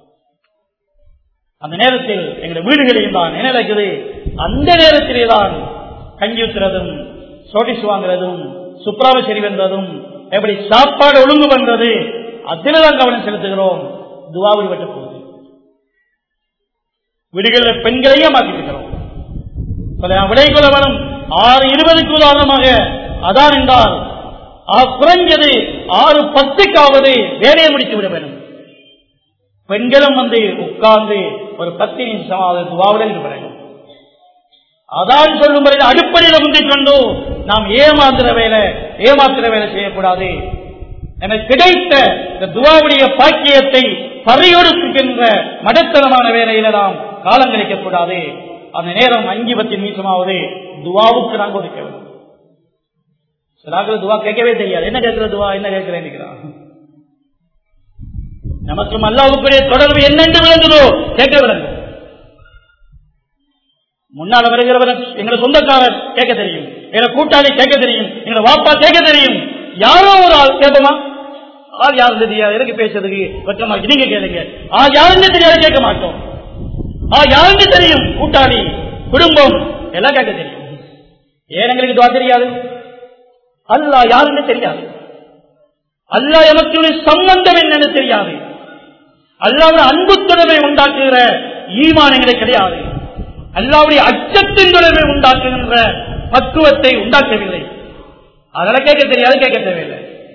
அந்த நேரத்தில் எங்களுடைய வீடுகளையும் தான் என்ன நடக்குது அந்த நேரத்திலே தான் கஞ்சி ஊத்துறதும் சோடிஸ் வாங்குறதும் சுப்ராவ சரி வந்ததும் எப்படி சாப்பாடு ஒழுங்கு பண்றது அதில் தான் கவனம் செலுத்துகிறோம் துவாவில் விட்டு போகுது வீடுகளில் பெண்களையே மாற்றிருக்கிறோம் விலை கொள்ள வேணும் ஆறு இருபதுக்கு உதாரணமாக அதான் என்றால் குறைஞ்சது ஆறு பத்துக்காவது வேலையை முடித்து விட வேண்டும் பெண்களும் வந்து உட்கார்ந்து ஒரு பத்து நிமிஷமாவது துவாவுடன் இருக்க வேண்டும் அதான் சொல்லும் பொழுது அடிப்படையில் முந்திக் கொண்டு நாம் ஏமாத்துற வேலை ஏமாத்துற வேலை செய்யக்கூடாது எனக்கு கிடைத்த இந்த துவாவுடைய பாக்கியத்தை பறையொடுக்குகின்ற மடத்தனமான வேலையில நாம் காலம் கழிக்க கூடாது அந்த நேரம் அஞ்சு பத்து நிமிஷமாவது துவாவுக்கு நாங்கள் ஒதுக்க வேண்டும் சிலாக்கள் துவா கேட்கவே தெரியாது என்ன கேட்கிற துவா என்ன கேட்கிறேன் நமக்கும் அல்லாவுக்குரிய தொடர்பு என்னென்று விளங்குதோ கேட்க விளங்கு முன்னால வருகிறவர் எங்களை சொந்தக்காரர் கேட்க தெரியும் எங்களை கூட்டாளி கேட்க தெரியும் எங்களை வாப்பா கேட்க தெரியும் யாரோ ஒரு ஆள் கேட்போமா ஆள் யாருன்னு தெரியாது எனக்கு பேசுறதுக்கு வெற்றமா நீங்க கேளுங்க ஆ யாருன்னு தெரியாது கேட்க மாட்டோம் ஆ யாருன்னு தெரியும் கூட்டாளி குடும்பம் எல்லாம் கேட்க தெரியும் ஏன் எங்களுக்கு துவா தெரியாது அல்லா யாருன்னு தெரியாது அல்லா எமக்கு சம்பந்தம் என்னன்னு தெரியாது அல்லாவுடைய அன்பு தொடர்பை உண்டாக்குகிற ஈமானங்களை கிடையாது அல்லாவுடைய அச்சத்தின் தொடர்பை உண்டாக்குகின்ற பக்குவத்தை உண்டாக்கவில்லை அதெல்லாம் கேட்க தெரியாது கேட்க தேவையில்லை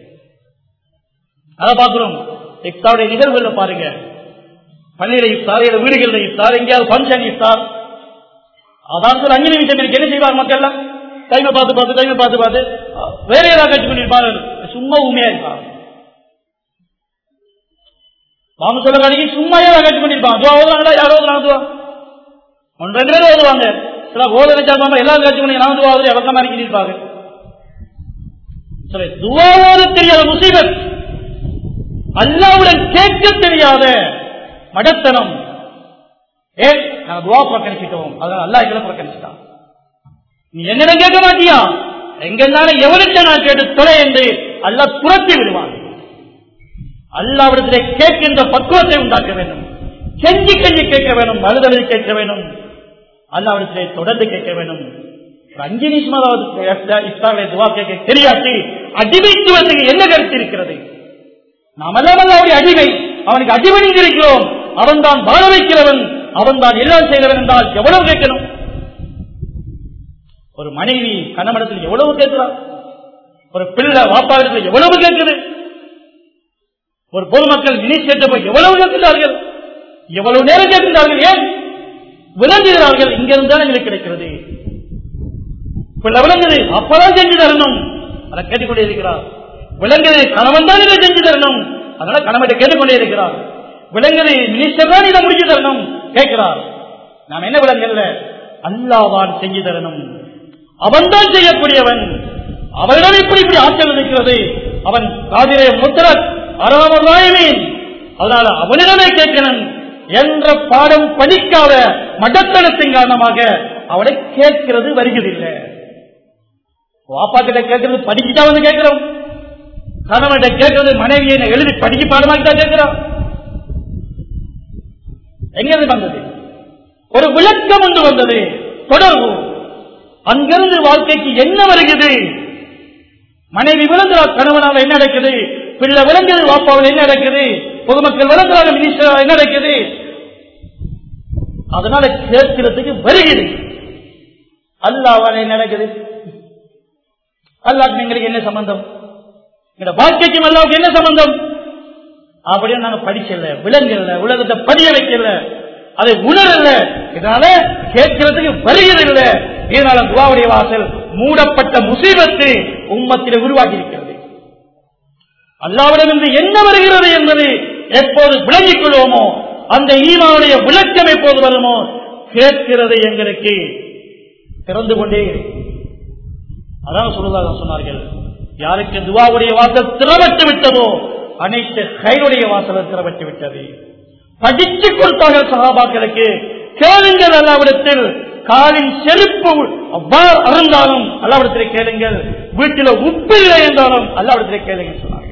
அதை பார்க்கிறோம் இஃப்தாருடைய நிகழ்வுகளை பாருங்க பள்ளியில இஃப்தார் இல்ல வீடுகளில் இஃப்தார் எங்கேயாவது ஃபங்க்ஷன் இஃப்தார் அதான் சொல்ல அஞ்சு நிமிஷம் எனக்கு என்ன செய்வாங்க மக்கள் டைமை பார்த்து பார்த்து டைமை பார்த்து பார்த்து வேற ஏதாவது கட்சி பண்ணிருப்பாங்க சும்மா உண்மையா இருப்பாங்க மாமு சொல்ல கடைக்கு சும்மா ஏதாவது கட்சி பண்ணிருப்பாங்க துவா ஓதுறாங்களா யாரோ ஓதுறாங்க துவா ஒன்று ரெண்டு பேரும் ஓதுவாங்க சில ஓத நினைச்சா மாமா எல்லாரும் கட்சி பண்ணி நான் துவா ஓதுறேன் அவக்கமா இருப்பாங்க சரி துவா ஓத தெரியாத முசீபத் அல்லாவுடன் கேட்க தெரியாத மடத்தனம் ஏன் நாங்க துவா புறக்கணிச்சிட்டோம் அதனால அல்லா எங்களை புறக்கணிச்சிட்டான் நீ என்னிடம் கேட்க மாட்டியா எங்கெல்லாம் எவனுக்கு நான் கேட்டு தொலை என்று அல்ல துரத்தி விடுவான் அல்லாவிடத்திலே கேட்கின்ற பக்குவத்தை உண்டாக்க வேண்டும் கெஞ்சி கெஞ்சி கேட்க வேண்டும் மறுதலை கேட்க வேண்டும் அல்லாவிடத்திலே தொடர்ந்து கேட்க வேண்டும் ஒரு அஞ்சு நிமிஷமாவது இஸ்லாமிய துவா கேட்க தெரியாட்டி அடிமைத்துவத்துக்கு என்ன கருத்து இருக்கிறது நாம் எல்லாம் அவருடைய அடிமை அவனுக்கு அடிமணிந்து இருக்கிறோம் அவன் தான் வாழ வைக்கிறவன் அவன் தான் எல்லாம் செய்கிறவன் என்றால் எவ்வளவு கேட்கணும் ஒரு மனைவி கணவனத்தில் எவ்வளவு கேட்கிறார் ஒரு பிள்ளை வாப்பாளத்தில் எவ்வளவு கேட்குது ஒரு பொதுமக்கள் மினிஸ்டேட்டை போய் எவ்வளவு கேட்கிறார்கள் எவ்வளவு நேரம் கேட்கிறார்கள் ஏன் விளங்குகிறார்கள் இங்கிருந்து தான் எங்களுக்கு கிடைக்கிறது பிள்ளை விளங்குது அப்பதான் செஞ்சு தரணும் அதை கேட்டுக்கொண்டே இருக்கிறார் விளங்குது கணவன் தான் இதை செஞ்சு தரணும் அதனால கணவன் கேட்டுக்கொண்டே இருக்கிறார் விளங்குது மினிஸ்டர் தான் இதை முடிச்சு தரணும் கேட்கிறார் நாம் என்ன விளங்கல்ல அல்லாவான் செஞ்சு தரணும் அவன் தான் செய்யக்கூடியவன் அவனிடம் இப்படி இப்படி ஆற்றல் இருக்கிறது அவன் காதிரே முத்தரத் அறாமீன் அதனால அவனிடமே கேட்கணும் என்ற பாடம் படிக்காத மடத்தனத்தின் காரணமாக அவனை கேட்கிறது வருகிறதில்லை வாப்பா கிட்ட கேட்கறது படிச்சுட்டா வந்து கேட்கிறோம் கணவன்கிட்ட கேட்கறது மனைவியை எழுதி படிச்சு பாடமாக்கிட்டா கேட்கிறோம் எங்கிருந்து வந்தது ஒரு விளக்கம் ஒன்று வந்தது தொடர்பு அங்கிருந்து வாழ்க்கைக்கு என்ன வருகிறது மனைவி விளங்குறார் கணவனால் என்ன நடக்குது பிள்ளை விளங்குது வாப்பாவில் என்ன நடக்குது பொதுமக்கள் விளங்குறாங்க மினிஸ்டர் என்ன நடக்குது அதனால கேட்கிறதுக்கு வருகிறது அல்லாவால் என்ன நடக்குது அல்லாக்கு எங்களுக்கு என்ன சம்பந்தம் எங்க வாழ்க்கைக்கும் அல்லாவுக்கு என்ன சம்பந்தம் அப்படின்னு நாங்க படிக்கல விளங்கல உலகத்தை படிய வைக்கல அதை உணரல இதனால கேட்கிறதுக்கு வருகிறதில்ல இதனால துவாவுடைய வாசல் மூடப்பட்ட முசீபத்து உம்மத்திலே உருவாகி இருக்கிறது அல்லாவிடமிருந்து என்ன வருகிறது என்பது எப்போது விளங்கிக் கொள்வோமோ அந்த ஈமாவுடைய விளக்கம் எப்போது வருமோ கேட்கிறது எங்களுக்கு திறந்து கொண்டே இருக்கும். அதான் சொல்லுதாக சொன்னார்கள் யாருக்கு துவாவுடைய வாசல் திறவட்டு விட்டதோ அனைத்து கைருடைய வாசல் திறவட்டு விட்டது படிச்சு கொடுத்தார்கள் சகாபாக்களுக்கு கேளுங்கள் அல்லாவிடத்தில் காலின் செருப்பு அவ்வாறு அருந்தாலும் அல்லாவிடத்திலே கேளுங்கள் வீட்டில் உப்பு இல்லை என்றாலும் அல்லாவிடத்திலே கேளுங்க சொன்னார்கள்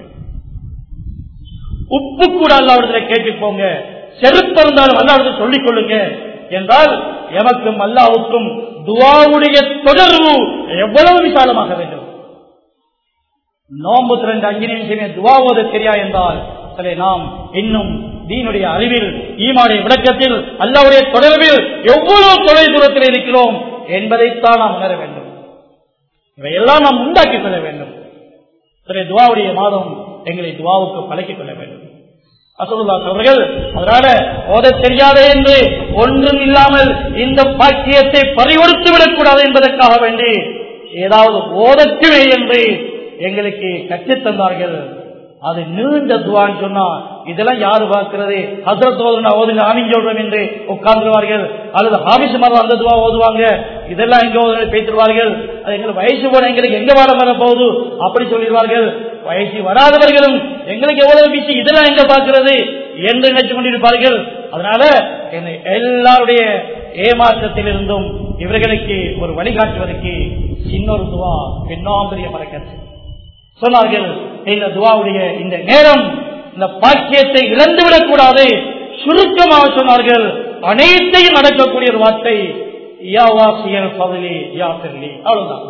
உப்பு கூட அல்லாவிடத்திலே கேட்டு போங்க செருப்பு இருந்தாலும் அல்லாவிடத்தில் சொல்லிக் கொள்ளுங்க என்றால் எமக்கும் அல்லாவுக்கும் துவாவுடைய தொடர்பு எவ்வளவு விசாலமாக வேண்டும் நோம்பு திரண்டு அஞ்சு நிமிஷமே துவா ஓத தெரியா என்றால் சரி நாம் இன்னும் தீனுடைய அறிவில் ஈமானுடைய விளக்கத்தில் அல்லாவுடைய தொடர்பில் எவ்வளவு தொலை தூரத்தில் இருக்கிறோம் என்பதைத்தான் நாம் உணர வேண்டும் இவையெல்லாம் நாம் உண்டாக்கிக் கொள்ள வேண்டும் சரி துவாவுடைய மாதம் எங்களை துவாவுக்கு பழக்கிக் கொள்ள வேண்டும் அசலுல்லா அவர்கள் அதனால ஓத தெரியாதே என்று ஒன்றும் இல்லாமல் இந்த பாக்கியத்தை பறிகொடுத்து விடக்கூடாது என்பதற்காக வேண்டி ஏதாவது ஓதட்டுவே என்று எங்களுக்கு கற்றுத் தந்தார்கள் அது நீண்ட துவான்னு சொன்னா இதெல்லாம் யாரு பார்க்கிறது ஹசரத் ஓதுனா ஓதுங்க ஆமீன் சொல்றோம் என்று உட்கார்ந்துருவார்கள் அல்லது ஹாபிஸ் மரம் அந்த துவா ஓதுவாங்க இதெல்லாம் எங்க ஓதுங்க பேசிடுவார்கள் அது எங்களுக்கு வயசு போன எங்களுக்கு எங்க வாரம் வர போகுது அப்படி சொல்லிடுவார்கள் வயசு வராதவர்களும் எங்களுக்கு எவ்வளவு பிச்சு இதெல்லாம் எங்க பார்க்கிறது என்று நினைச்சு கொண்டிருப்பார்கள் அதனால என்னை எல்லாருடைய ஏமாற்றத்திலிருந்தும் இவர்களுக்கு ஒரு வழிகாட்டுவதற்கு இன்னொரு துவா பெண்ணாம்பரிய மறக்கிறது சொன்னார்கள் இந்த துவாவுடைய இந்த நேரம் இந்த பாக்கியத்தை இழந்துவிடக் கூடாது சுருக்கமாக சொன்னார்கள் அனைத்தையும் நடக்கக்கூடிய ஒரு வார்த்தை யா வாசியல் பதலி யா பெருளி அவ்வளவுதான்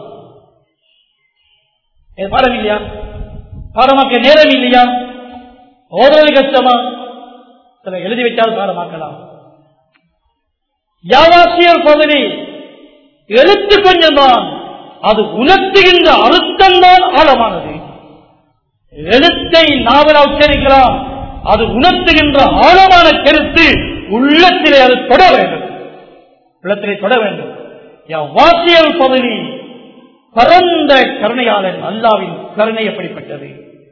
இது பாடம் இல்லையா பாடமாக்க நேரம் இல்லையா ஓதுறது கஷ்டமா சில எழுதி வச்சால் பாடமாக்கலாம் யாவாசியல் பதவி எழுத்து கொஞ்சம் தான் அது உணர்த்துகின்ற அழுத்தம் தான் ஆழமானது எழுத்தை நாவலா உச்சரிக்கலாம் அது உணர்த்துகின்ற ஆழமான கருத்து உள்ளத்திலே அது தொட வேண்டும் உள்ளத்திலே தொட வேண்டும் வாசியல் பதவி பரந்த கருணையாளன் அல்லாவின் கருணை எப்படிப்பட்டது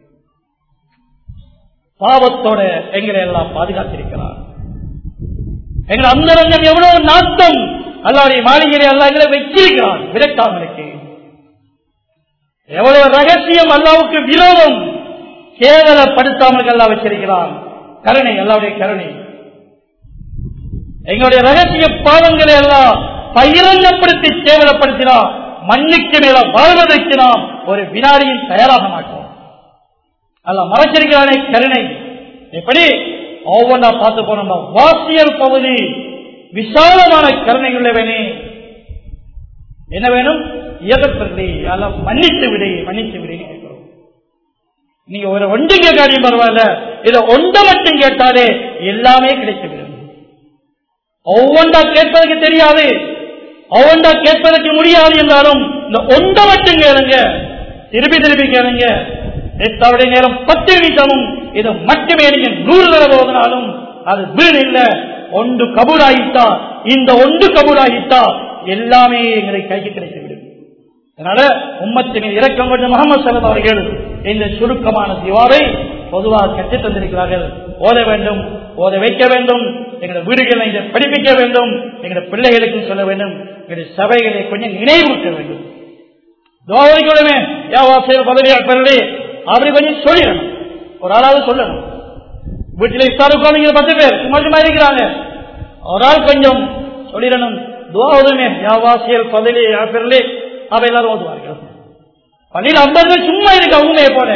பாவத்தோட எங்களை எல்லாம் பாதுகாத்திருக்கிறார் எங்கள் அந்தரங்கம் எவ்வளவு நாட்டம் அல்லாவுடைய மாளிகையை அல்லா எங்களை வச்சிருக்கிறான் விரட்டாமலுக்கு எவ்வளவு ரகசியம் அல்லாவுக்கு விரோதம் கேவலப்படுத்தாமல் அல்லா வச்சிருக்கிறான் கருணை அல்லாவுடைய கருணை எங்களுடைய ரகசிய பாவங்களை எல்லாம் பகிரங்கப்படுத்தி கேவலப்படுத்தினான் மண்ணுக்கு மேல வாழ்வதற்கு நாம் ஒரு வினாடியில் தயாராக மாட்டோம் அல்ல மறைச்சிருக்கிறானே கருணை எப்படி ஒவ்வொன்றா பார்த்து போனோம் வாசியல் பகுதி விசாலமான கருணை உள்ளவனே என்ன வேணும் இயக்கத்திற்கு அல்ல மன்னித்து விடு மன்னித்து விடு கேட்கிறோம் நீங்க ஒரு ஒன்றுங்க காரியம் பரவாயில்ல இதை ஒன்றை மட்டும் கேட்டாலே எல்லாமே கிடைத்துவிடும் ஒவ்வொன்றா கேட்பதற்கு தெரியாது ஒவ்வொன்றா கேட்பதற்கு முடியாது என்றாலும் இந்த ஒன்றை மட்டும் கேளுங்க திருப்பி திருப்பி கேளுங்க எட்டாவுடைய நேரம் பத்து நிமிஷமும் இதை மட்டுமே நீங்க நூறு தடவை ஓதினாலும் அது வீண் இல்ல ஒன்று கபூலாயிட்டா இந்த ஒன்று கபூலாகிட்டா எல்லாமே எங்களை கைக்கு கிடைத்துவிடும் அதனால உம்மத்தின் இறக்கம் கொண்ட முகமது சலம் அவர்கள் இந்த சுருக்கமான திவாவை பொதுவாக கற்றுத் தந்திருக்கிறார்கள் ஓத வேண்டும் ஓத வைக்க வேண்டும் எங்களுடைய வீடுகளை இதை படிப்பிக்க வேண்டும் எங்களுடைய பிள்ளைகளுக்கும் சொல்ல வேண்டும் எங்களுடைய சபைகளை கொஞ்சம் நினைவூட்ட வேண்டும் துவாவைக்குள்ளமே யாவாசியர் பதவியார் பெறலே அப்படி கொஞ்சம் சொல்லிடணும் ஒரு ஆளாவது சொல்லணும் வீட்டில் இஃப்தார் உட்காந்து பத்து பேர் சும்மா சும்மா இருக்கிறாங்க ஒரு ஆள் கொஞ்சம் சொல்லிடணும் துவாவுமே யாவாசியர் பதவி பெறலே அவ எல்லாரும் ஓதுவார்கள் பள்ளியில் ஐம்பது பேர் சும்மா இருக்க உண்மையை போல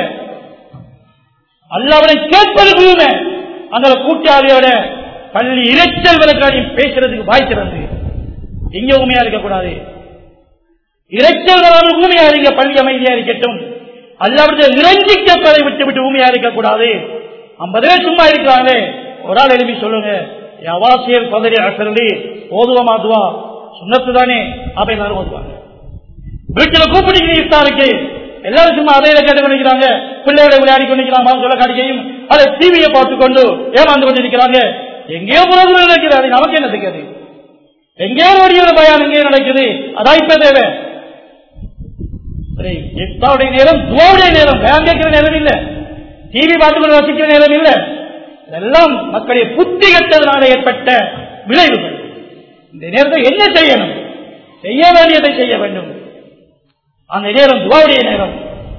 அல்லாவரை கேட்பது உண்மை அந்த கூட்டாளியோட பள்ளி இரைச்சல் விளக்காடி பேசுறதுக்கு வாய்க்கிறது இங்க உண்மையா இருக்கக்கூடாது இரைச்சல் வராமல் ஊமையா இருக்க பள்ளி அமைதியா இருக்கட்டும் அல்லாவிட இறைஞ்சி கேட்பதை விட்டு விட்டு ஊமையா இருக்கக்கூடாது ஐம்பது பேர் சும்மா இருக்கிறாங்களே ஒரு ஆள் எழுப்பி சொல்லுங்க அவாசியர் பதறி அசரலி ஓதுவமா துவா சுண்ணத்து தானே அப்ப எல்லாரும் ஓதுவாங்க வீட்டுல கூப்பிட்டு இஃப்தாருக்கு எல்லாரும் சும்மா அதையில கேட்டு கொண்டிருக்கிறாங்க பிள்ளையோட விளையாடி கொண்டிருக்கிறாங்க சொல்ல காட்டிக்கையும் அதை டிவியை பார்த்து கொண்டு ஏமாந்து கொண்டிருக்கிறாங்க எங்கேயோ புறவு நடக்கிறாரு நமக்கு என்ன தெரியாது எங்கேயோ ஓடிய பயம் எங்கேயோ நடக்குது அதான் இப்ப தேவை சரி இஃப்தாருடைய நேரம் துவாவுடைய நேரம் பயம் கேட்கிற நேரம் இல்ல டிவி பார்த்து கொண்டு வசிக்கிற நேரம் இல்ல இதெல்லாம் மக்களுடைய புத்தி கட்டதனால ஏற்பட்ட விளைவுகள் இந்த நேரத்தை என்ன செய்யணும் செய்ய வேண்டியதை செய்ய வேண்டும் அந்த நேரம் துவாவுடைய நேரம்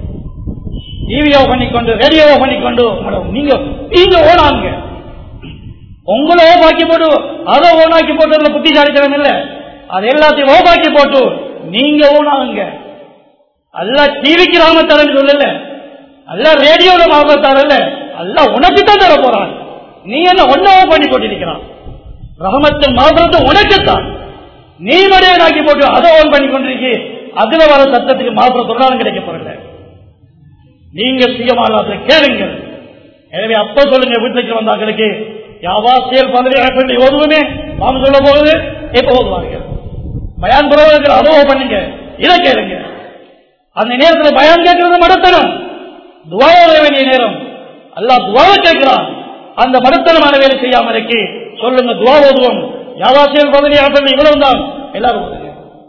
டிவியோ பண்ணிக்கொண்டு ரேடியோவோ பண்ணிக்கொண்டு நீங்க நீங்க ஓனாங்க உங்களை ஓபாக்கி போட்டு அதை ஓனாக்கி போட்டு புத்திசாலித்தனம் இல்ல அது எல்லாத்தையும் ஓபாக்கி போட்டு நீங்க ஓனாங்க அல்ல டிவிக்கு ராமத்தாரன் சொல்லல அல்ல ரேடியோல ராமத்தாரல்ல அல்ல உனக்கு தான் தர போறான் நீ என்ன ஒன்னவோ பண்ணி போட்டிருக்கிறான் ரஹமத்து மாபரத்து உனக்குத்தான் நீ மடையனாக்கி போட்டு அதை ஓன் பண்ணி கொண்டிருக்கி அதுல வர சத்தத்துக்கு மாத்திர சொன்னாலும் கிடைக்க போறல நீங்க சுயமாலாத கேளுங்கள் எனவே அப்ப சொல்லுங்க வீட்டுக்கு வந்தாங்களுக்கு யாவா செயல் பதவி ஓதுவுமே நாம் சொல்ல போகுது எப்ப ஓதுவார்கள் பயான் புறவர்கள் அனுபவம் பண்ணுங்க இதை கேளுங்க அந்த நேரத்தில் பயான் கேட்கறது மடத்தனம் துவாவோட வேண்டிய நேரம் அல்லாஹ் துவாவை கேட்கிறான் அந்த மடத்தனமான வேலை செய்யாம இருக்கு சொல்லுங்க துவா ஓதுவோம் யாவா செயல் பதவி இவ்வளவு தான் எல்லாரும் ஓதுங்க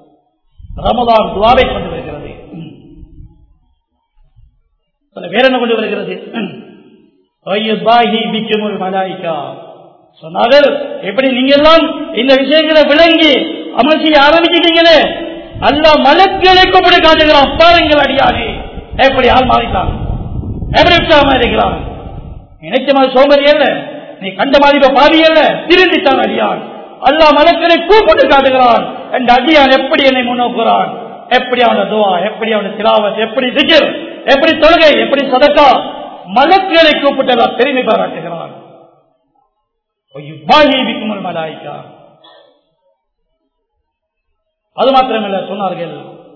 ரமதான் துவாவை கொண்டு வருகிறது வேற என்ன கொண்டு வருகிறது சொன்னார்கள் எப்படி நீங்க எல்லாம் இந்த விஷயங்களை விளங்கி அமல் செய்ய ஆரம்பிச்சிட்டீங்களே அல்ல மலக்களை கூப்பிட்டு காட்டுகிறான் பாருங்கள் அடியாரு எப்படி ஆள் மாறிட்டான் எப்படி உற்சாகமா இருக்கிறான் நினைச்ச மாதிரி சோம்பரி அல்ல நீ கண்ட மாதிரி பாதி அல்ல திருந்தித்தான் அடியான் அல்லா மலக்களை கூப்பிட்டு காட்டுகிறான் என் அடியான் எப்படி என்னை முன்னோக்குறான் எப்படி அவன துவா எப்படி அவன திலாவத் எப்படி திகிர் எப்படி தொழுகை எப்படி சதக்கா மலக்களை கூப்பிட்டு எல்லாம் பெருமை பாராட்டுகிறான் மலாய்க்கா அது மாத்திரமல்ல சொன்னார்கள்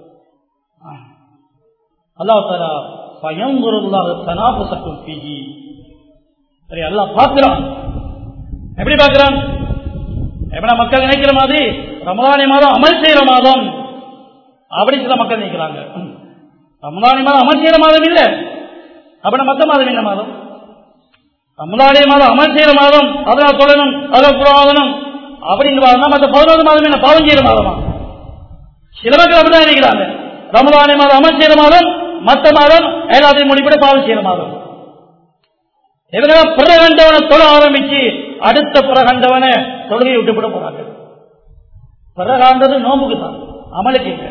அல்லாஹ் பயங்குருல்லாக தனாபசத்தும் பிஜி சரி அல்லா பார்க்கிறான் எப்படி பார்க்கிறான் எப்படி மக்கள் நினைக்கிற மாதிரி ரமதானி மாதம் அமல் செய்யற மாதம் அப்படி சில மக்கள் நினைக்கிறாங்க ரமதானி மாதம் அமல் செய்யற மாதம் இல்ல அப்படி மத்த மாதம் என்ன மாதம் ரமதானி மாதம் அமல் செய்யற மாதம் அதனால் சொல்லணும் அதில் புறாதனம் அப்படிங்கிற மற்ற பதினோரு மாதம் என்ன பாவம் செய்யற மாதமா சில மக்கள் அப்படிதான் நினைக்கிறாங்க ரமதானி மாதம் அமல் செய்யற மாதம் மற்ற மாதம் எல்லாத்தையும் முடிப்பட பாவம் செய்யற மாதம் இவங்க பிறகண்டவனை தொழ ஆரம்பிச்சு அடுத்த பிறகண்டவனை தொழுகை விட்டு விட போறாங்க பிறகாண்டது நோம்புக்கு தான் அமலுக்கு இல்லை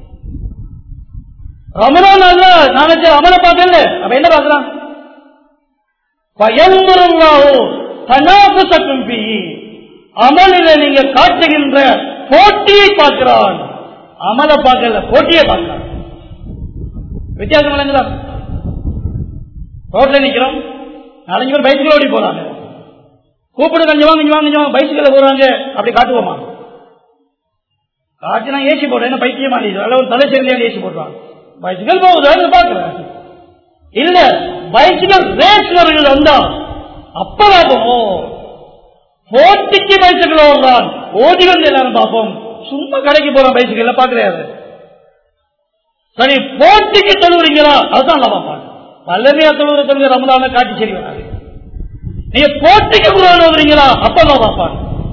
ரமணான் அல்ல நாளைக்கு அமலை பார்க்கல அப்ப என்ன பார்க்கலாம் பயன்புறவாவோ தனாபசக்கும் பி அமலில நீங்க காட்டுகின்ற போட்டியை பார்க்கிறான் அமலை பார்க்கல போட்டியை பார்க்கிறான் வித்தியாசம் இல்லைங்களா ரோட்ல நிக்கிறோம் நாலஞ்சு பேர் பைசிக்கல் ஓடி போறாங்க கூப்பிடு கொஞ்சம் வாங்க கொஞ்சம் வாங்க கொஞ்சம் வாங்க பைசிக்கல் போறாங்க அப்படி காட்டுவோமா காட்டினா ஏசி போடுறேன் என்ன பைத்தியமா நீ அளவு தலை சேர்ந்து ஏசி போடுறாங்க பைசிக்கல் போகுது பாக்குறேன் இல்ல பைசிக்கல் ரேஸ்வர்கள் வந்தா அப்ப பார்ப்போம் போட்டிக்கு பைசிக்கல் ஓடுறான் ஓடி வந்து எல்லாரும் பார்ப்போம் சும்மா கடைக்கு போறோம் பைசிக்கல் பாக்குறாரு சரி போட்டிக்கு தொழுவுறீங்களா அதுதான் நான் பார்ப்பாங்க வல்லமையா தொழுவுற தொழுக ரமதான காட்டி சரி வராது நீங்க போட்டிக்கு குரான் ஓதுறீங்களா அப்பதான் பார்ப்பாங்க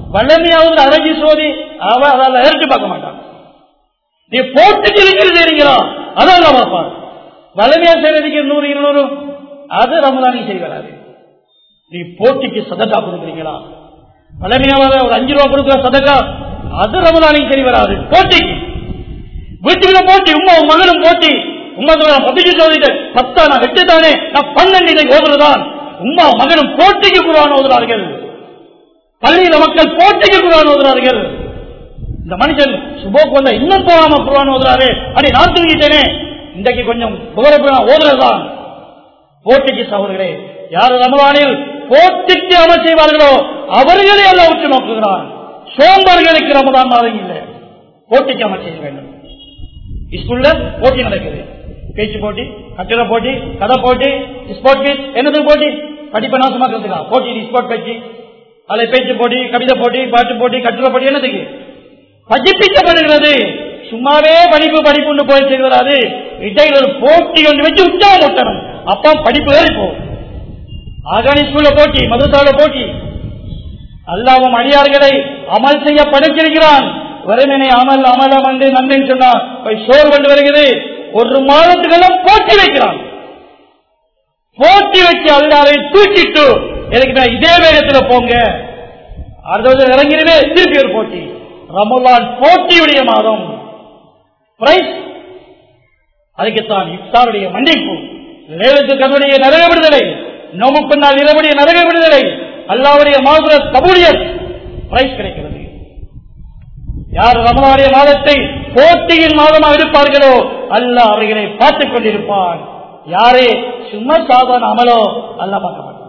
வல்லமையாவது அரங்கி சோதி அவ அதில் இறக்கி பார்க்க மாட்டான் நீ போட்டு கிழிக்கிறது செய்றீங்களா அதான் நான் பார்ப்பான் வல்லமையா செய்யறதுக்கு நூறு இருநூறு அது ரமதானி செய்ய வராது நீ போட்டிக்கு சதக்கா கொடுக்குறீங்களா வல்லமையாவது ஒரு அஞ்சு ரூபா கொடுக்குற சதக்கா அது ரமதானிக்கு சரி வராது போட்டிக்கு வீட்டுக்குள்ள போட்டி உமா உன் மகனும் போட்டி உமா சொல்றான் பதிச்சு சோதிட்டு பத்தா நான் வெட்டு தானே நான் பன்னெண்டு இதை ஓதுறதான் உமா மகனும் போட்டிக்கு குரான் ஓதுறார்கள் பள்ளியில மக்கள் போட்டிக்கு குரான் ஓதுறார்கள் இந்த மனுஷன் சுபோக்கு வந்த இன்னும் போகாம குரான் ஓதுறாரு அடி நான் தூங்கிட்டேனே இன்றைக்கு கொஞ்சம் புகழப்பு ஓதுறதுதான் போட்டிக்கு சவர்களே யார் ரமதானில் போட்டிக்கு அமல் செய்வார்களோ அவர்களே எல்லாம் உற்று நோக்குகிறான் சோம்பர்களுக்கு ரமதான் மாதம் இல்லை போட்டிக்கு அமல் செய்ய வேண்டும் ஸ்கூல்ல போட்டி நடக்குது பேச்சு போட்டி கட்டிட போட்டி கதை போட்டி ஸ்போர்ட் பீச் என்னது போட்டி படிப்பை நாசமாக்கிறதுக்கா போட்டி ஸ்போர்ட் பேச்சு அதை பேச்சு போட்டி கவிதை போட்டி பாட்டு போட்டி கட்டுரை போட்டி என்னதுக்கு படிப்பிக்கப்படுகிறது சும்மாவே படிப்பு படிப்புன்னு போய் செய்கிறாரு இடையில ஒரு போட்டி ஒன்று வச்சு உற்சாகம் ஊட்டணும் அப்பா படிப்பு ஏறி போகும் ஆகானி ஸ்கூல்ல போட்டி மதுசால போட்டி அல்லாவும் அடியார்களை அமல் செய்ய படைச்சிருக்கிறான் வெறுமனை அமல் அமலம் வந்து நன்றின்னு சொன்னா போய் சோறு கொண்டு வருகிறது ஒரு மாதத்துக்கெல்லாம் போட்டி வைக்கிறான் போட்டி வச்சு அல்லாரை தூக்கிட்டு எனக்கு இதே வேகத்துல போங்க அடுத்த வருஷம் இறங்கிடுவே திருப்பி ஒரு போட்டி ரமலான் போட்டியுடைய மாதம் பிரைஸ் அதுக்குத்தான் இஃப்தாருடைய மன்னிப்பு லேலத்து கதனுடைய நரக விடுதலை நோமுக்கு நாள் இரவுடைய நரக விடுதலை அல்லாவுடைய மாதுர கபூலியத் பிரைஸ் கிடைக்கிறது யார் ரமலானுடைய மாதத்தை போட்டியின் மாதமாக இருப்பார்களோ அல்லாஹ் அவர்களை பார்த்துக் கொண்டிருப்பான் யாரே சும்மா சாதாரண அமலோ அல்ல பார்க்க மாட்டான்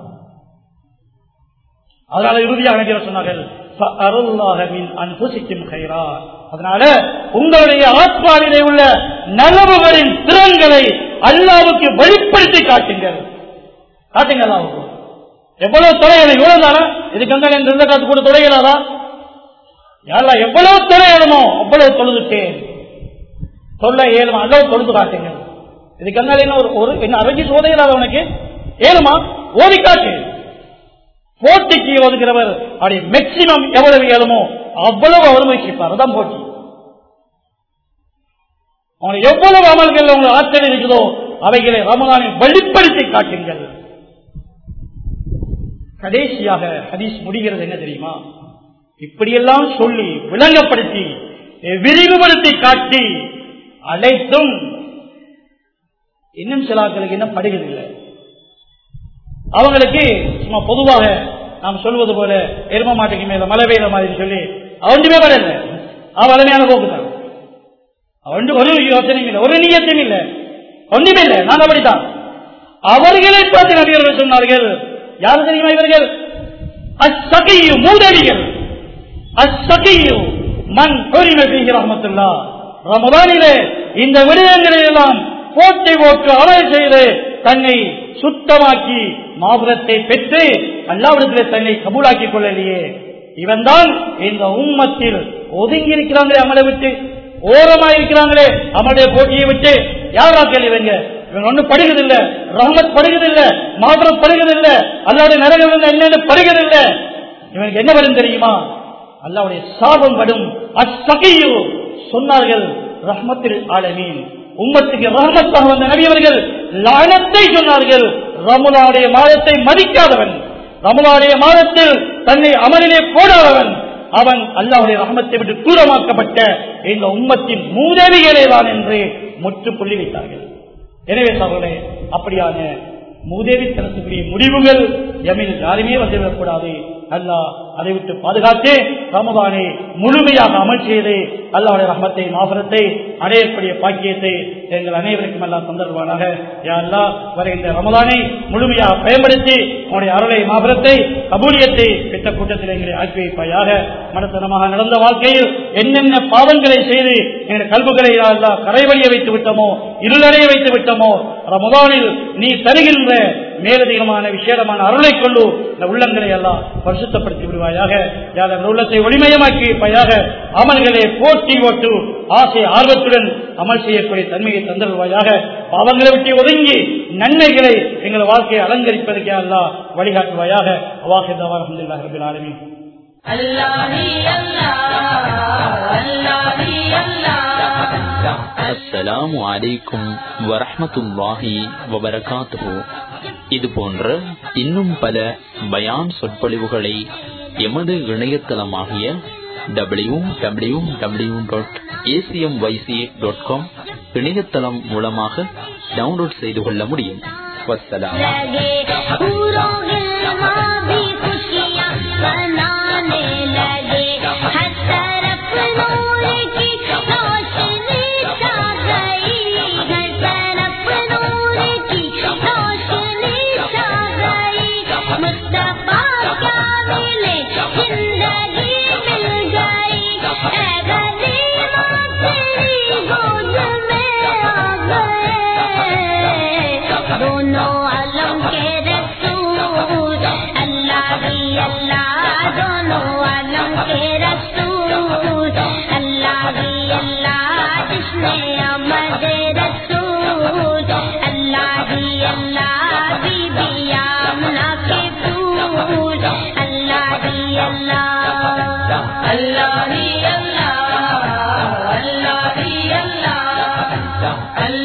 அதனால இறுதியாக நபிகள் சொன்னார்கள் فَأَرُوا مِنْ أَنفُسِكُمْ خَيْرًا. அதனால உங்களுடைய ஆத்மாவிலே உள்ள நலவுகளின் திறன்களை அல்லாவுக்கு வெளிப்படுத்தி காட்டுங்கள் காட்டுங்க அல்லாவுக்கு எவ்வளவு தொலைகளை இவ்வளவு தானே இதுக்கு வந்து என் இருந்த காத்து கூட தொலைகளாதா யாரா எவ்வளவு தொலையணுமோ அவ்வளவு தொழுதுட்டேன் சொல்ல ஏழுமா அல்லவு தொழுது காட்டுங்க இதுக்கு என்ன என்ன ஒரு ஒரு என்ன அரங்கி சோதையில்லாத உனக்கு ஏழுமா ஓதி காட்டு போட்டிக்கு ஒதுக்கிறவர் அப்படி மேக்சிமம் எவ்வளவு இயலுமோ அவ்வளவு அவர் முயற்சிப்பார் அதான் போட்டி அவங்களுக்கு எவ்வளவு அமல்கள் உங்களுக்கு ஆற்றல் இருக்குதோ அவைகளை ரமதானை வெளிப்படுத்தி காட்டுங்கள் கடைசியாக ஹதீஸ் முடிகிறது என்ன தெரியுமா இப்படியெல்லாம் சொல்லி விளங்கப்படுத்தி விரிவுபடுத்தி காட்டி அழைத்தும் இன்னும் சில ஆட்களுக்கு இன்னும் படுகிறதில்லை அவங்களுக்கு சும்மா பொதுவாக நாம் சொல்வது போல எரும மாட்டுக்கு மேல மழை பெய்யுற மாதிரி சொல்லி அவன்றுமே வரல அவன் வலிமையான போக்கு தான் அவன் ஒரு யோசனையும் இல்லை ஒரு நீயத்தையும் இல்லை ஒன்றுமே இல்லை நான் அப்படித்தான் அவர்களை பார்த்து நபியர்கள் சொன்னார்கள் யார் தெரியுமா இவர்கள் அச்சகையு மூதவிகள் அச்சகையு மண் பொறிமை செய்கிற ரஹமத்துல்லா ரமதானிலே இந்த விடயங்களை எல்லாம் போட்டி போட்டு அமல் செய்து தன்னை சுத்தமாக்கி மாபுரத்தை பெற்று அல்லாவிடத்திலே தன்னை கபூலாக்கிக் கொள்ளலையே இவன் தான் இந்த உம்மத்தில் ஒதுங்கி இருக்கிறாங்களே அமலை விட்டு ஓரமாக இருக்கிறாங்களே அமலுடைய போட்டியை விட்டு யாரா கேள்விங்க இவன் ஒண்ணு படுகிறதில்ல ரஹமத் படுகிறதில்ல மாபுரம் படுகிறதில்ல அல்லாவுடைய நரகம் என்னென்ன படுகிறதில்ல இவனுக்கு என்ன வரும் தெரியுமா அல்லாவுடைய சாபம் படும் அச்சகையோ சொன்னார்கள் ரஹ்மத்தில் ஆலமீன் உம்மத்துக்கு ரஹமத்தாக வந்த நபியவர்கள் லானத்தை சொன்னார்கள் ரமுலாவுடைய மாதத்தை மதிக்காதவன் ரமுலாவுடைய மாதத்தில் தன்னை அமலிலே போடாதவன் அவன் அல்லாவுடைய ரஹமத்தை விட்டு தூரமாக்கப்பட்ட இந்த உம்மத்தின் மூதவிகளே தான் என்று முற்றுப்புள்ளி வைத்தார்கள் எனவே சகோதரே அப்படியான மூதேவித்தனத்துக்குரிய முடிவுகள் எம்மில் யாருமே வந்துவிடக்கூடாது அல்லாஹ் அதை விட்டு பாதுகாத்து ரமதானை முழுமையாக அமல் செய்து அல்லாவுடைய ரஹமத்தை மாபரத்தை அடையக்கூடிய பாக்கியத்தை எங்கள் அனைவருக்கும் எல்லாம் தந்தருவானாக யா அல்லா வருகின்ற ரமதானை முழுமையாக பயன்படுத்தி உன்னுடைய அருளை மாபரத்தை கபூலியத்தை பெற்ற கூட்டத்தில் எங்களை ஆக்கி வைப்பாயாக மனத்தனமாக நடந்த வாழ்க்கையில் என்னென்ன பாவங்களை செய்து எங்கள் கல்புகளை யா அல்லா கரைவழிய வைத்து விட்டோமோ இருளடைய வைத்து விட்டோமோ ரமதானில் நீ தருகின்ற மேலதிகமான விசேடமான அருளை கொண்டு இந்த உள்ளங்களை எல்லாம் பரிசுத்தப்படுத்தி விடுவாயாக யார் அந்த உள்ளத்தை ஒளிமயமாக்கி வைப்பாயாக அமல்களை போட்டி ஓட்டு ஆசை ஆர்வத்துடன் அமல் செய்யக்கூடிய தன்மையை தந்தருவாயாக பாவங்களை விட்டு ஒதுங்கி நன்மைகளை எங்கள் வாழ்க்கையை அலங்கரிப்பதற்கே அல்லா வழிகாட்டுவாயாக அவாஹிதாவா அஹமதுல்லாஹ் ரபில் ஆலமீன் அஸ்ஸலாமு அலைக்கும் வரஹ்மத்துல்லாஹி வபரகாத்துஹு இது போன்ற இன்னும் பல பயான் சொற்பொழிவுகளை எமது இணையதளமாகிய W W W dot ACM YC dot com இணையதளம் மூலமாக டவுன்லோட் செய்து கொள்ள முடியும் வசலாம் लगे पूरों गिलमा भी खुशियाँ मनाने लगे हर तरफ नूर की रोशनी छा गई हर तरफ नूर की रोशनी छा गई मुस्तफा क्या मिले जिंदगी मिल गई ऐ गरीबा तेरी गोद में आ गए दोनों आलम के रसूल अल्लाह ही अल्लाह दोनों आलम के रसूल अल्लाह ही अल्लाह जिसने अमद रसूल अल्लाह ही अल्लाह बीबी आमना के फूल अल्लाह ही अल्लाह अल्लाह ही अल्लाह अल्लाह ही अल्लाह अल्लाह